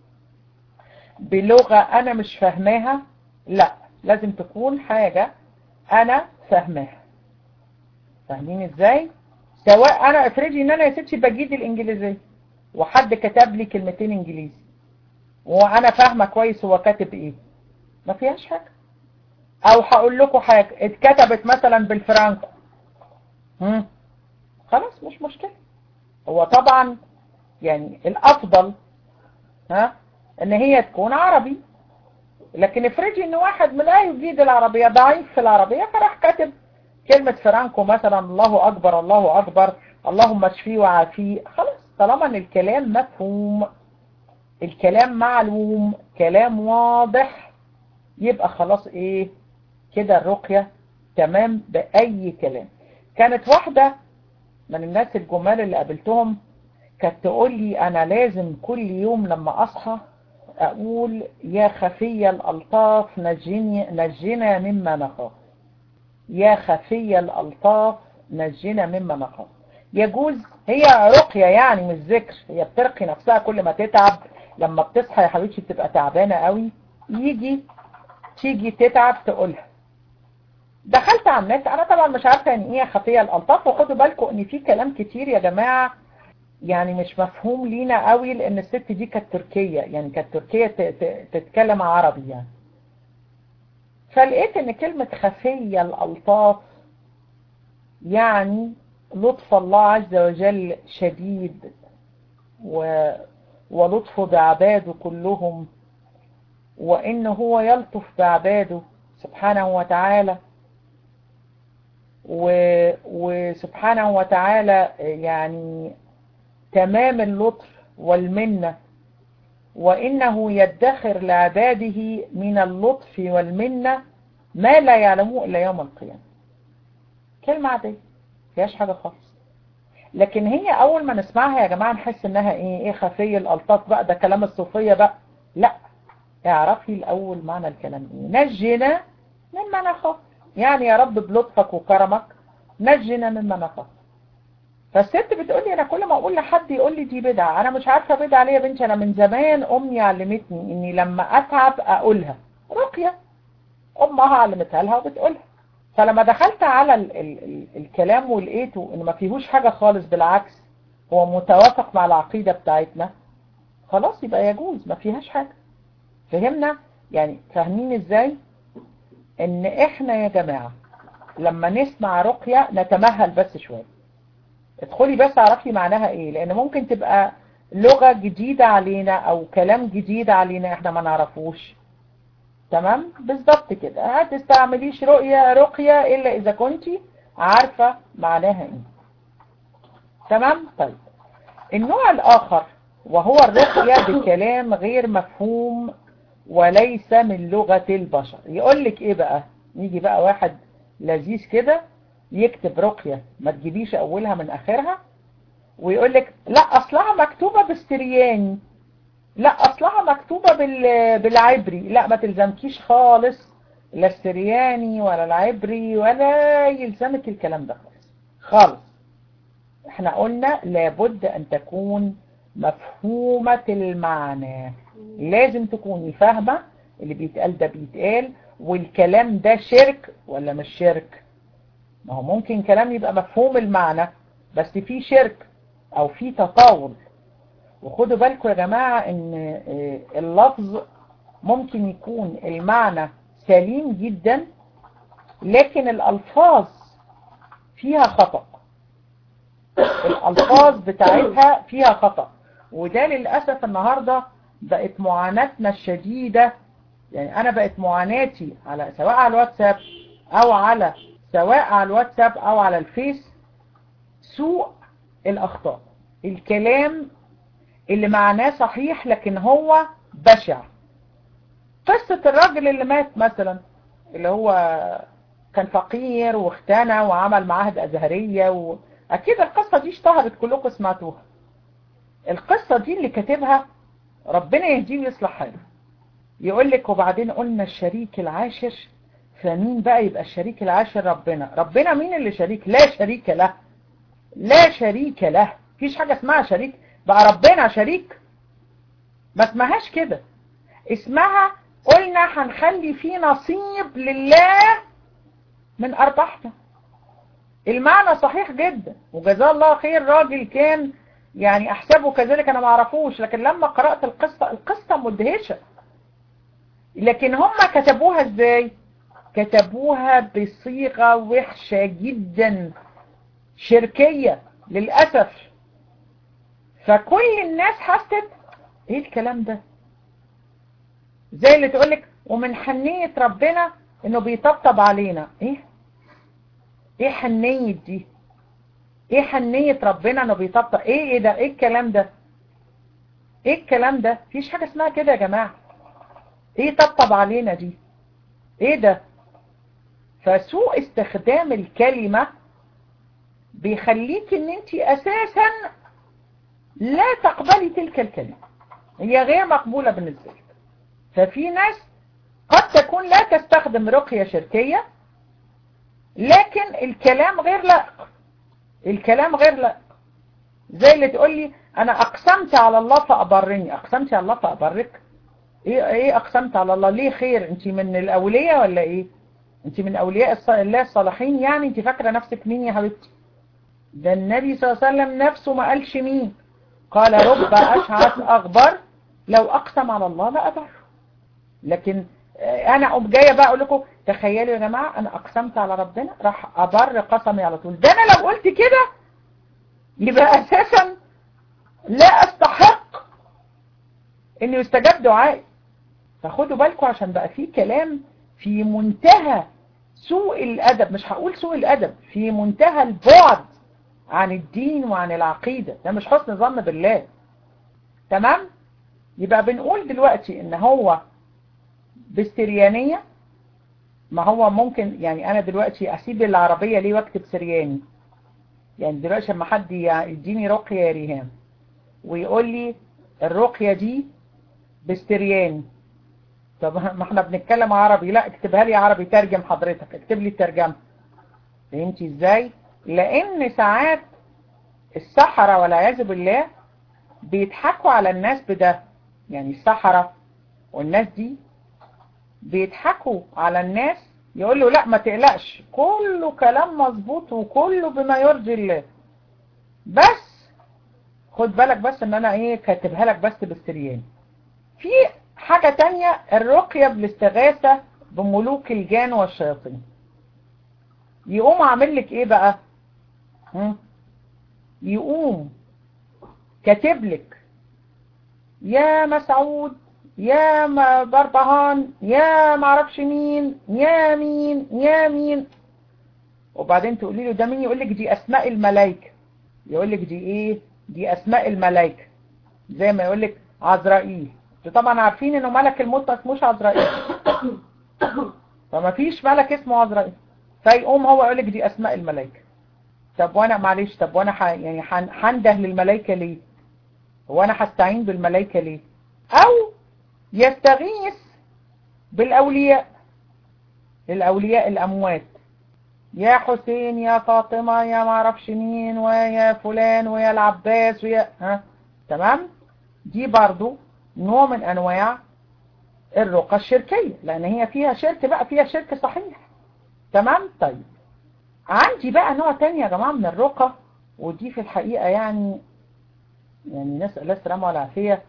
[SPEAKER 1] بلغة انا مش فاهماها لا لازم تكون حاجة انا فاهماها فاهمين ازاي سواء انا افرضي ان انا يا ستي بجيد الانجليزية وحد كتب لي كلمتين انجليزي وانا فاهمه كويس هو كاتب ايه ما فيهاش حاجه او هقول لكم حاجه اتكتبت مثلا بالفرانكو هم خلاص مش مشكله هو طبعا يعني الافضل ها ان هي تكون عربي لكن افرضي ان واحد لا يجيد العربيه ضعيف في العربيه فراح كاتب كلمه فرانكو مثلا الله اكبر الله اكبر اللهم اشفيه وعافيه خلاص طالما ان الكلام مفهوم الكلام معلوم كلام واضح يبقى خلاص ايه كده الرقية تمام بأي كلام كانت واحدة من الناس الجمال اللي قابلتهم كانت تقول لي انا لازم كل يوم لما اصحى اقول يا خفي الالطاف نجني نجنا مما نخاف يا خفي الالطاف نجنا مما نخاف يجوز هي رقية يعني مش ذكر هي بترقي نفسها كل ما تتعب لما بتصحى يا حبيبتي بتبقى تعبانة قوي يجي تيجي تتعب تقولها دخلت على النت انا طبعا مش عارفة يعني ايه خفية الالطاف وخدوا بالكم ان في كلام كتير يا جماعة يعني مش مفهوم لينا قوي لان الست دي كانت تركية يعني كانت تركية تتكلم عربي يعني فلقيت ان كلمة خفية الالطاف يعني لطف الله عز وجل شديد و... ولطفه بعباده كلهم وإن هو يلطف بعباده سبحانه وتعالى و... وسبحانه وتعالى يعني تمام اللطف والمنة وإنه يدخر لعباده من اللطف والمنة ما لا يعلمه إلا يوم القيامة كلمة عادية فيهاش حاجة خالص لكن هي اول ما نسمعها يا جماعة نحس انها ايه ايه خفية الالطاف بقى ده كلام الصوفية بقى لا اعرفي الاول معنى الكلام ايه نجنا مما نخاف يعني يا رب بلطفك وكرمك نجنا مما نخاف فالست بتقول لي انا كل ما اقول لحد يقول لي دي بدعة انا مش عارفة بدعة ليه يا بنتي انا من زمان امي علمتني اني لما اتعب اقولها رقية امها علمتها لها وبتقولها فلما دخلت على ال ال ال الكلام ولقيته ان ما فيهوش حاجة خالص بالعكس هو متوافق مع العقيدة بتاعتنا خلاص يبقى يجوز ما فيهاش حاجة فهمنا يعني فاهمين ازاي ان احنا يا جماعة لما نسمع رقية نتمهل بس شوية ادخلي بس اعرفي معناها ايه لان ممكن تبقى لغة جديدة علينا او كلام جديد علينا احنا ما نعرفوش تمام بالظبط كده هتستعمليش رؤية رقية الا اذا كنتي عارفة معناها ايه تمام طيب النوع الاخر وهو الرقية بكلام غير مفهوم وليس من لغة البشر يقول لك ايه بقى يجي بقى واحد لذيذ كده يكتب رقية ما تجيبيش اولها من اخرها ويقول لك لا اصلها مكتوبة بالسرياني لا اصلها مكتوبة بالعبري لا ما تلزمكيش خالص لا السرياني ولا العبري ولا يلزمك الكلام ده خالص خالص احنا قلنا لابد ان تكون مفهومة المعنى لازم تكوني فاهمة اللي بيتقال ده بيتقال والكلام ده شرك ولا مش شرك ما هو ممكن كلام يبقى مفهوم المعنى بس فيه شرك او فيه تطاول وخدوا بالكم يا جماعة ان اللفظ ممكن يكون المعنى سليم جدا لكن الالفاظ فيها خطأ الالفاظ بتاعتها فيها خطأ وده للأسف النهاردة بقت معاناتنا الشديدة يعني انا بقت معاناتي على سواء على الواتساب او على سواء على الواتساب او على الفيس سوء الاخطاء الكلام اللي معناه صحيح لكن هو بشع قصة الراجل اللي مات مثلا اللي هو كان فقير واختنى وعمل معاهد أزهرية و... أكيد القصة دي اشتهرت كلكم سمعتوها القصة دي اللي كاتبها ربنا يهديه ويصلح حاله يقول لك وبعدين قلنا الشريك العاشر فمين بقى يبقى الشريك العاشر ربنا ربنا مين اللي شريك لا شريك له لا شريك له فيش حاجة اسمها شريك بقى ربنا شريك ما اسمهاش كده اسمها قلنا هنخلي فيه نصيب لله من أرباحنا المعنى صحيح جدا وجزاه الله خير راجل كان يعني أحسبه كذلك أنا ما اعرفوش لكن لما قرأت القصة القصة مدهشة لكن هم كتبوها ازاي كتبوها بصيغة وحشة جدا شركية للأسف فكل الناس حست ايه الكلام ده زي اللي تقولك ومن حنية ربنا انه بيطبطب علينا ايه ايه حنية دي ايه حنية ربنا انه بيطبطب ايه ايه ده ايه الكلام ده ايه الكلام ده فيش حاجة اسمها كده يا جماعة ايه طبطب علينا دي ايه ده فسوء استخدام الكلمة بيخليك ان انت اساسا لا تقبلي تلك الكلمة هي غير مقبولة بالنسبة لك ففي ناس قد تكون لا تستخدم رقية شركية لكن الكلام غير لائق الكلام غير لائق زي اللي تقول لي انا اقسمت على الله فابرني اقسمت على الله فابرك ايه ايه اقسمت على الله ليه خير انت من الاولياء ولا ايه انت من اولياء الله الصالحين يعني انت فاكره نفسك مين يا حبيبتي ده النبي صلى الله عليه وسلم نفسه ما قالش مين قال رب اشعث اغبر لو اقسم على الله لا ابر لكن انا اقوم جايه بقى اقول لكم تخيلوا يا جماعه انا اقسمت على ربنا راح ابر قسمي على طول ده انا لو قلت كده يبقى اساسا لا استحق ان يستجاب دعائي فخدوا بالكم عشان بقى في كلام في منتهى سوء الادب مش هقول سوء الادب في منتهى البعد عن الدين وعن العقيدة ده مش حسن ظن بالله تمام يبقى بنقول دلوقتي ان هو بالسريانية ما هو ممكن يعني انا دلوقتي اسيب العربية ليه واكتب سرياني يعني دلوقتي لما حد يديني رقية يا ريهام ويقول لي الرقية دي بالسرياني طب ما احنا بنتكلم عربي لا اكتبها لي عربي ترجم حضرتك اكتب لي الترجمة فهمتي ازاي لان ساعات السحرة والعياذ بالله بيضحكوا على الناس بده يعني السحرة والناس دي بيضحكوا على الناس يقول له لا ما تقلقش كله كلام مظبوط وكله بما يرضي الله بس خد بالك بس ان انا ايه كاتبها لك بس بالسريان في حاجة تانية الرقية بالاستغاثة بملوك الجان والشياطين يقوم عامل لك ايه بقى يقوم كاتب لك يا مسعود يا بربهان يا معرفش مين يا مين يا مين وبعدين تقولي له ده مين يقول لك دي اسماء الملائكه يقول لك دي ايه دي اسماء الملائكه زي ما يقول لك عزرائيل طبعا عارفين انه ملك الموت ما اسموش عزرائيل فما فيش ملك اسمه عزرائيل فيقوم هو يقول لك دي اسماء الملائكه طب وانا معلش طب وانا ح... يعني هنده للملائكه ليه هو انا هستعين بالملائكه ليه او يستغيث بالاولياء الاولياء الاموات يا حسين يا فاطمة يا معرفش مين ويا فلان ويا العباس ويا ها تمام دي برضو نوع من انواع الرقى الشركية لان هي فيها شرك بقى فيها شرك صحيح تمام طيب عندي بقى نوع تاني يا جماعة من الرقى ودي في الحقيقة يعني يعني نسأل الله السلامة والعافية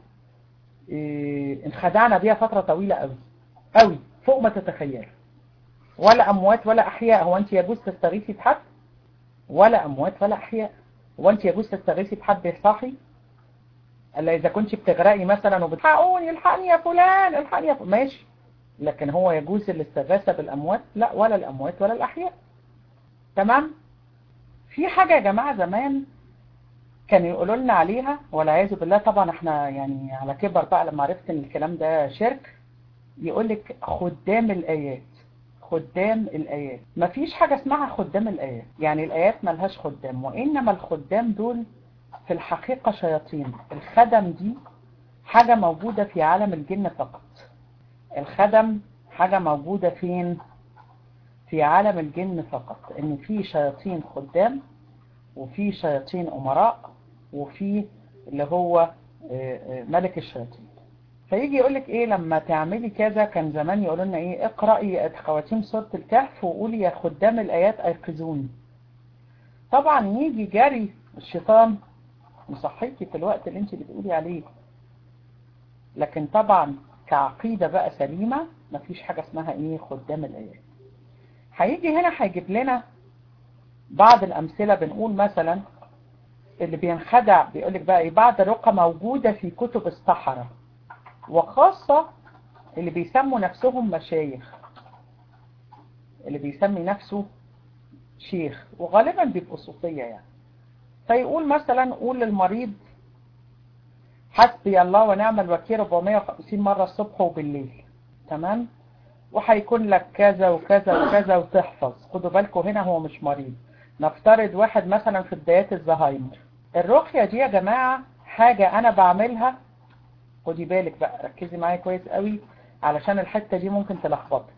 [SPEAKER 1] إيه انخدعنا بيها فترة طويلة قوي قوي فوق ما تتخيل ولا أموات ولا أحياء هو أنت يجوز تستغيثي بحد ولا أموات ولا أحياء هو أنت يجوز تستغيثي بحد صاحي ألا إذا كنت بتغرقي مثلا وبتحقوني الحقني يا فلان الحقني يا فلان ماشي لكن هو يجوز الاستغاثة بالأموات لا ولا الأموات ولا الأحياء تمام في حاجة يا جماعة زمان كانوا يقولوا لنا عليها والعياذ بالله طبعا احنا يعني على كبر بقى لما عرفت ان الكلام ده شرك يقول لك خدام الآيات خدام الآيات مفيش حاجة اسمها خدام الآيات يعني الآيات ملهاش خدام وإنما الخدام دول في الحقيقة شياطين الخدم دي حاجة موجودة في عالم الجن فقط الخدم حاجة موجودة فين في عالم الجن فقط ان في شياطين خدام وفي شياطين امراء وفي اللي هو ملك الشياطين فيجي يقولك ايه لما تعملي كذا كان زمان يقولوا لنا ايه اقرأي خواتيم سورة الكهف وقولي يا خدام الايات ايقظوني طبعا يجي جري الشيطان يصحيكي في الوقت اللي انت بتقولي عليه لكن طبعا كعقيدة بقى سليمة مفيش حاجة اسمها ايه خدام الايات هيجي هنا هيجيب لنا بعض الامثلة بنقول مثلا اللي بينخدع بيقولك بقى ايه بعض الرقى موجودة في كتب السحرة وخاصة اللي بيسموا نفسهم مشايخ اللي بيسمي نفسه شيخ وغالبا بيبقوا صوفية يعني فيقول مثلا قول للمريض حسبي الله ونعم الوكيل 450 مرة الصبح وبالليل تمام وهيكون لك كذا وكذا وكذا وتحفظ خدوا بالكم هنا هو مش مريض نفترض واحد مثلا في بدايات الزهايمر الرقية دي يا جماعة حاجة انا بعملها خدي بالك بقى ركزي معايا كويس قوي علشان الحتة دي ممكن تلخبطك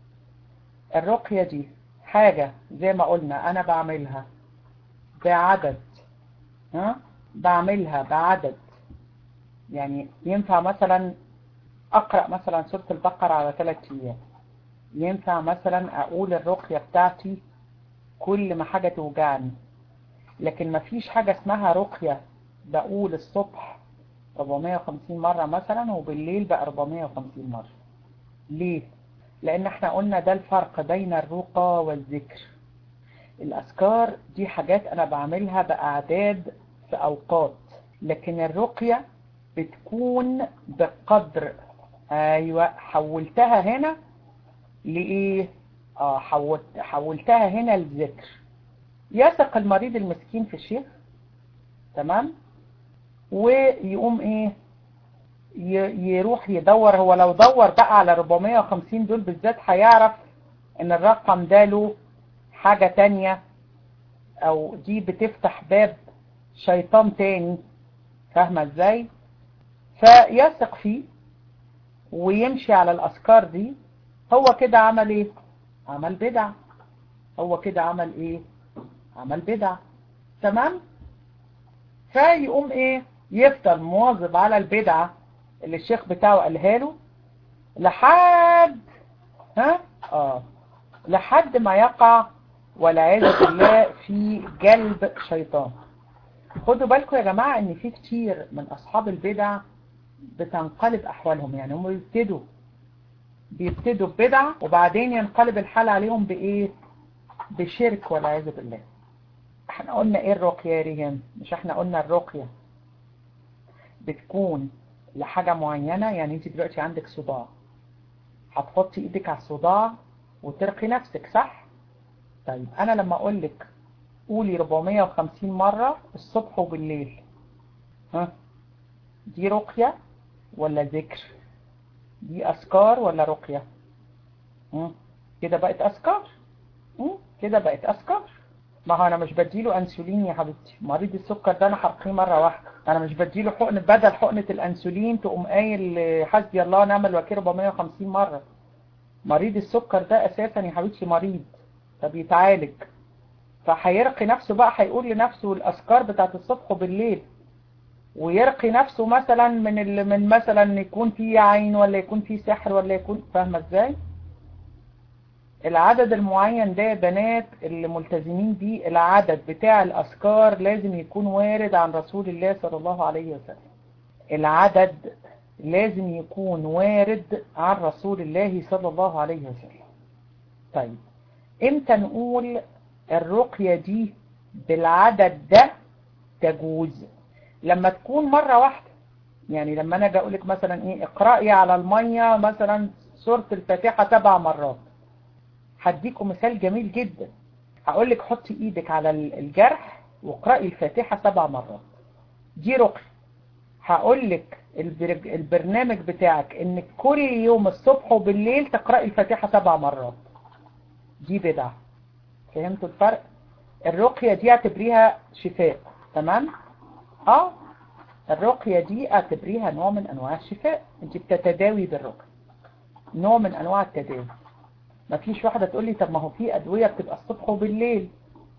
[SPEAKER 1] الرقية دي حاجة زي ما قلنا انا بعملها بعدد ها بعملها بعدد يعني ينفع مثلا اقرأ مثلا سورة البقرة على ثلاث ايام ينفع مثلا اقول الرقية بتاعتي كل ما حاجة توجعني لكن ما فيش حاجة اسمها رقية بقول الصبح 450 مرة مثلا وبالليل بقى 450 مرة ليه؟ لان احنا قلنا ده الفرق بين الرقى والذكر الاذكار دي حاجات انا بعملها باعداد في اوقات لكن الرقية بتكون بقدر ايوه حولتها هنا لايه اه حولت حولتها هنا لذكر يثق المريض المسكين في الشيخ تمام ويقوم ايه يروح يدور هو لو دور بقى على 450 دول بالذات هيعرف ان الرقم ده له حاجة تانية او دي بتفتح باب شيطان تاني فاهمة ازاي فيثق فيه ويمشي على الأذكار دي هو كده عمل ايه عمل بدع هو كده عمل ايه عمل بدع تمام فيقوم ايه يفضل مواظب على البدعة اللي الشيخ بتاعه قالها له لحد ها اه لحد ما يقع والعياذ بالله في جلب شيطان خدوا بالكم يا جماعة ان في كتير من اصحاب البدع بتنقلب احوالهم يعني هم بيبتدوا بيبتدوا ببدعة وبعدين ينقلب الحال عليهم بايه بشرك والعياذ بالله احنا قلنا ايه الرقية يا ريهام مش احنا قلنا الرقية بتكون لحاجة معينة يعني انت دلوقتي عندك صداع هتحطي ايدك على الصداع وترقي نفسك صح طيب انا لما اقول لك قولي 450 مرة الصبح وبالليل ها دي رقية ولا ذكر دي أذكار ولا رقية كده بقت أذكار كده بقت أذكار ما هو أنا مش بديله أنسولين يا حبيبتي مريض السكر ده أنا حرقيه مرة واحدة أنا مش بديله حقن بدل حقنة الأنسولين تقوم قايل حسبي الله ونعم الوكيل 450 مرة مريض السكر ده أساسا يا حبيبتي مريض فبيتعالج فهيرقي نفسه بقى هيقول لنفسه الأذكار بتاعت الصبح وبالليل ويرقي نفسه مثلا من ال... من مثلا يكون فيه عين ولا يكون فيه سحر ولا يكون فاهمه ازاي العدد المعين ده يا بنات اللي ملتزمين بيه العدد بتاع الأذكار لازم يكون وارد عن رسول الله صلى الله عليه وسلم العدد لازم يكون وارد عن رسول الله صلى الله عليه وسلم طيب امتى نقول الرقية دي بالعدد ده تجوز لما تكون مرة واحدة يعني لما انا اجي اقول لك مثلا ايه اقرأي على المية مثلا سورة الفاتحة سبع مرات هديكم مثال جميل جدا هقول لك حطي ايدك على الجرح واقرأي الفاتحة سبع مرات دي رقية هقول لك البرنامج بتاعك انك كل يوم الصبح وبالليل تقرأي الفاتحة سبع مرات دي بدعة فهمتوا الفرق الرقية دي اعتبريها شفاء تمام اه الرقية دي اعتبريها نوع من انواع الشفاء انت بتتداوي بالرقية نوع من انواع التداوي مفيش واحدة تقول لي طب ما هو في ادوية بتبقى الصبح وبالليل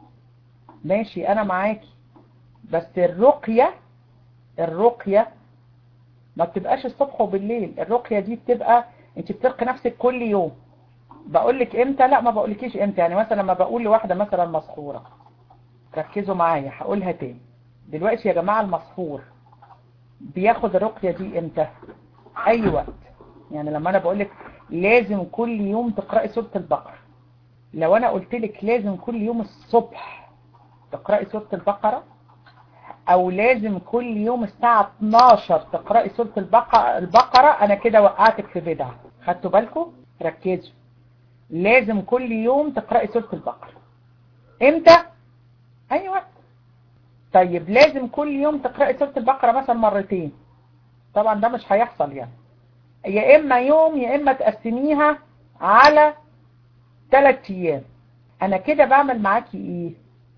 [SPEAKER 1] ماشي انا معاكي بس الرقية الرقية ما بتبقاش الصبح وبالليل الرقية دي بتبقى انت بترقي نفسك كل يوم بقول لك امتى لا ما بقولكيش امتى يعني مثلا لما بقول لواحدة مثلا مسحورة ركزوا معايا هقولها تاني دلوقتي يا جماعة المسحور بياخد الرقية دي امتى اي وقت يعني لما انا بقولك لازم كل يوم تقرأي سورة البقرة لو انا قلت لك لازم كل يوم الصبح تقرأي سورة البقرة او لازم كل يوم الساعة 12 تقرأي سورة البقرة, البقرة انا كده وقعتك في بدعة خدتوا بالكم ركزوا لازم كل يوم تقرأي سورة البقرة امتى اي وقت طيب لازم كل يوم تقرأي سورة البقرة مثلا مرتين طبعا ده مش هيحصل يعني يا اما يوم يا اما تقسميها على ثلاث ايام انا كده بعمل معاكي ايه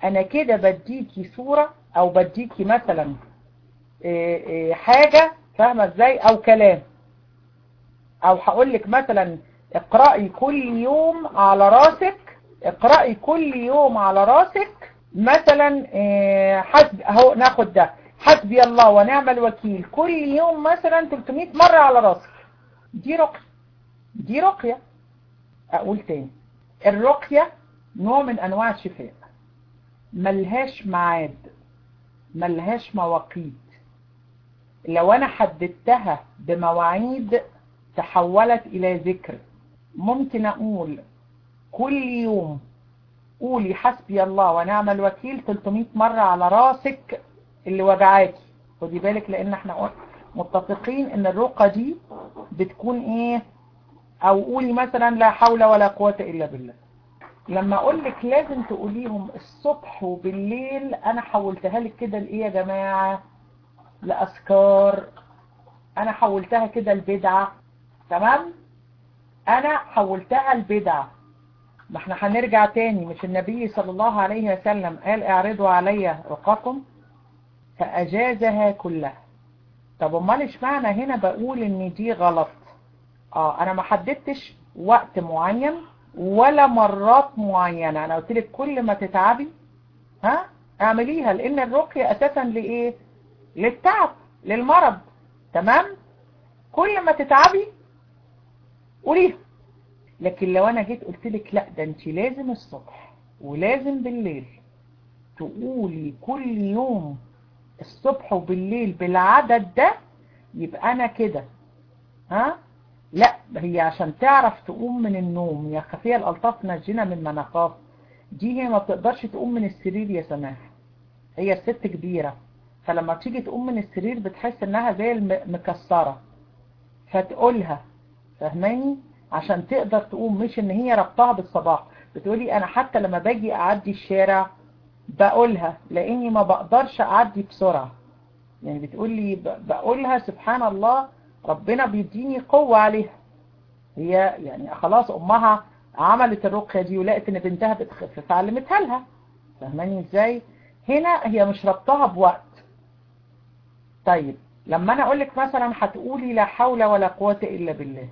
[SPEAKER 1] انا كده بديكي صورة او بديكي مثلا إيه إيه حاجة فاهمة ازاي او كلام او هقول لك مثلا اقرأي كل يوم على راسك اقرأي كل يوم على راسك مثلا إيه حسب اهو ناخد ده حسبي الله ونعم الوكيل كل يوم مثلا 300 مرة على راسك دي رقية دي رقية اقول تاني الرقية نوع من انواع الشفاء ملهاش معاد ملهاش مواقيت لو انا حددتها بمواعيد تحولت الى ذكر ممكن اقول كل يوم قولي حسبي الله ونعم الوكيل 300 مرة على راسك اللي وجعاكي خدي بالك لان احنا متفقين ان الرقى دي بتكون ايه او قولي مثلا لا حول ولا قوة الا بالله لما اقول لك لازم تقوليهم الصبح وبالليل انا حولتها لك كده لايه يا جماعة لأذكار انا حولتها كده البدعة تمام انا حولتها البدعة ما احنا هنرجع تاني مش النبي صلى الله عليه وسلم قال اعرضوا علي رقاكم فاجازها كلها طب امال اشمعنى هنا بقول ان دي غلط اه انا ما حددتش وقت معين ولا مرات معينة انا قلت لك كل ما تتعبي ها اعمليها لان الرقية اساسا لايه للتعب للمرض تمام كل ما تتعبي قوليها لكن لو انا جيت قلت لك لا ده انت لازم الصبح ولازم بالليل تقولي كل يوم الصبح وبالليل بالعدد ده يبقى انا كده ها لا هي عشان تعرف تقوم من النوم يا خفية الألطاف نجينا من مناخاف دي هي ما بتقدرش تقوم من السرير يا سماح هي الست كبيرة فلما تيجي تقوم من السرير بتحس انها زي المكسرة فتقولها فهماني عشان تقدر تقوم مش ان هي ربطها بالصباح بتقولي انا حتى لما باجي اعدي الشارع بقولها لاني ما بقدرش اعدي بسرعة يعني بتقولي بقولها سبحان الله ربنا بيديني قوة عليها هي يعني خلاص امها عملت الرقية دي ولقت ان بنتها بتخف فعلمتها لها فاهماني ازاي هنا هي مش ربطها بوقت طيب لما انا اقولك مثلا هتقولي لا حول ولا قوة الا بالله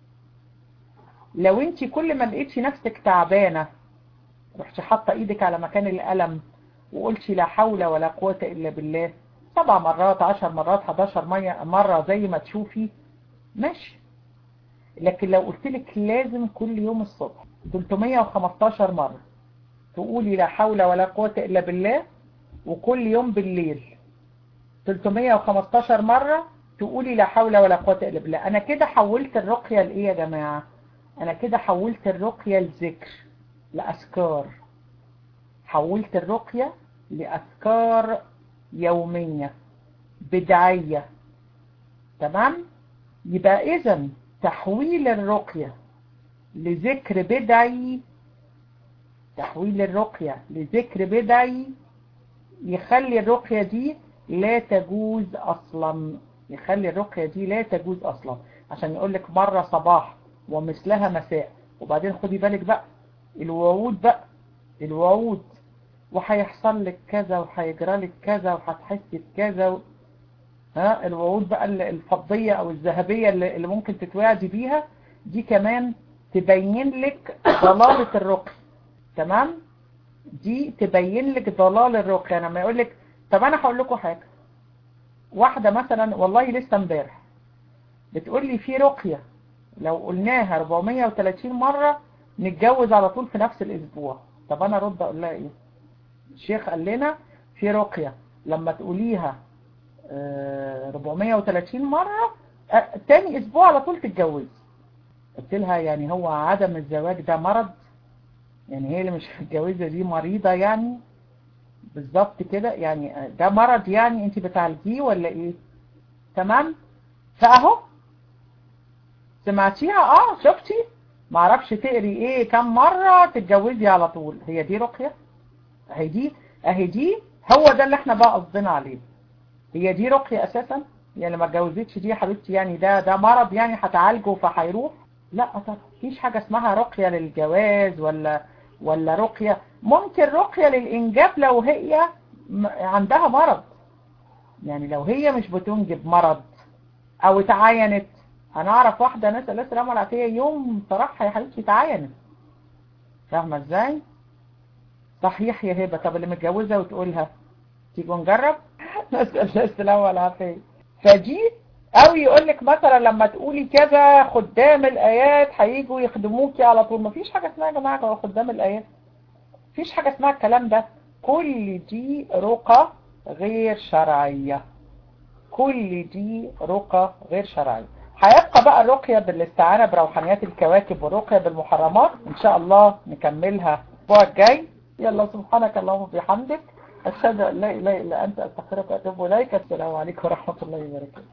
[SPEAKER 1] لو انت كل ما لقيتي نفسك تعبانة رحتي حاطه ايدك على مكان الألم وقلتي لا حول ولا قوة الا بالله سبع مرات عشر مرات 11 مرة زي ما تشوفي ماشي لكن لو قلت لك لازم كل يوم الصبح 315 مرة تقولي لا حول ولا قوة إلا بالله وكل يوم بالليل 315 مرة تقولي لا حول ولا قوة إلا بالله أنا كده حولت الرقية لإيه يا جماعة أنا كده حولت الرقية لذكر لأذكار حولت الرقية لأذكار يومية بدعية تمام يبقى إذا تحويل الرقية لذكر بدعي تحويل الرقية لذكر بدعي يخلي الرقية دي لا تجوز أصلا يخلي الرقية دي لا تجوز أصلا عشان يقولك مرة صباح ومثلها مساء وبعدين خدي بالك بقى الوعود بقى الوعود وهيحصل لك كذا وهيجرى لك كذا وهتحسي بكذا و... ها الوعود بقى الفضية او الذهبية اللي ممكن تتوعدي بيها دي كمان تبين لك ضلالة الرقي تمام دي تبين لك ضلال الرقي لما يقول لك طب انا هقول لكم حاجة واحدة مثلا والله لسه امبارح بتقول لي في رقية لو قلناها 430 مرة نتجوز على طول في نفس الاسبوع طب انا رد اقول لها ايه الشيخ قال لنا في رقية لما تقوليها 430 مرة تاني اسبوع على طول تتجوز قلت لها يعني هو عدم الزواج ده مرض يعني هي اللي مش متجوزة دي مريضة يعني بالظبط كده يعني ده مرض يعني انت بتعالجيه ولا ايه تمام فاهو سمعتيها اه شفتي معرفش تقري ايه كم مرة تتجوزي على طول هي دي رقية اهي دي اهي دي هو ده اللي احنا بقى قصدنا عليه هي دي رقية اساسا يعني ما اتجوزتش دي يا حبيبتي يعني ده ده مرض يعني هتعالجه فهيروح لا طبعا مفيش حاجة اسمها رقية للجواز ولا ولا رقية ممكن رقية للإنجاب لو هي م- عندها مرض يعني لو هي مش بتنجب مرض أو اتعاينت أنا أعرف واحدة نسأل الله السلامة والعافية يوم صراحة يا حبيبتي اتعاينت فاهمة ازاي؟ صحيح يا هبة طب اللي متجوزة وتقولها تيجوا نجرب نسأل الله السلامة والعافية فدي او يقول لك مثلا لما تقولي كذا خدام الايات هيجوا يخدموكي على طول مفيش حاجة اسمها يا جماعة خدام الايات مفيش حاجة اسمها الكلام ده كل دي رقى غير شرعية كل دي رقى غير شرعية هيبقى بقى الرقية بالاستعانة بروحانيات الكواكب والرقية بالمحرمات ان شاء الله نكملها الاسبوع الجاي يلا سبحانك اللهم وبحمدك اشهد ان لا اله الا انت استغفرك واتوب اليك السلام عليكم ورحمة الله وبركاته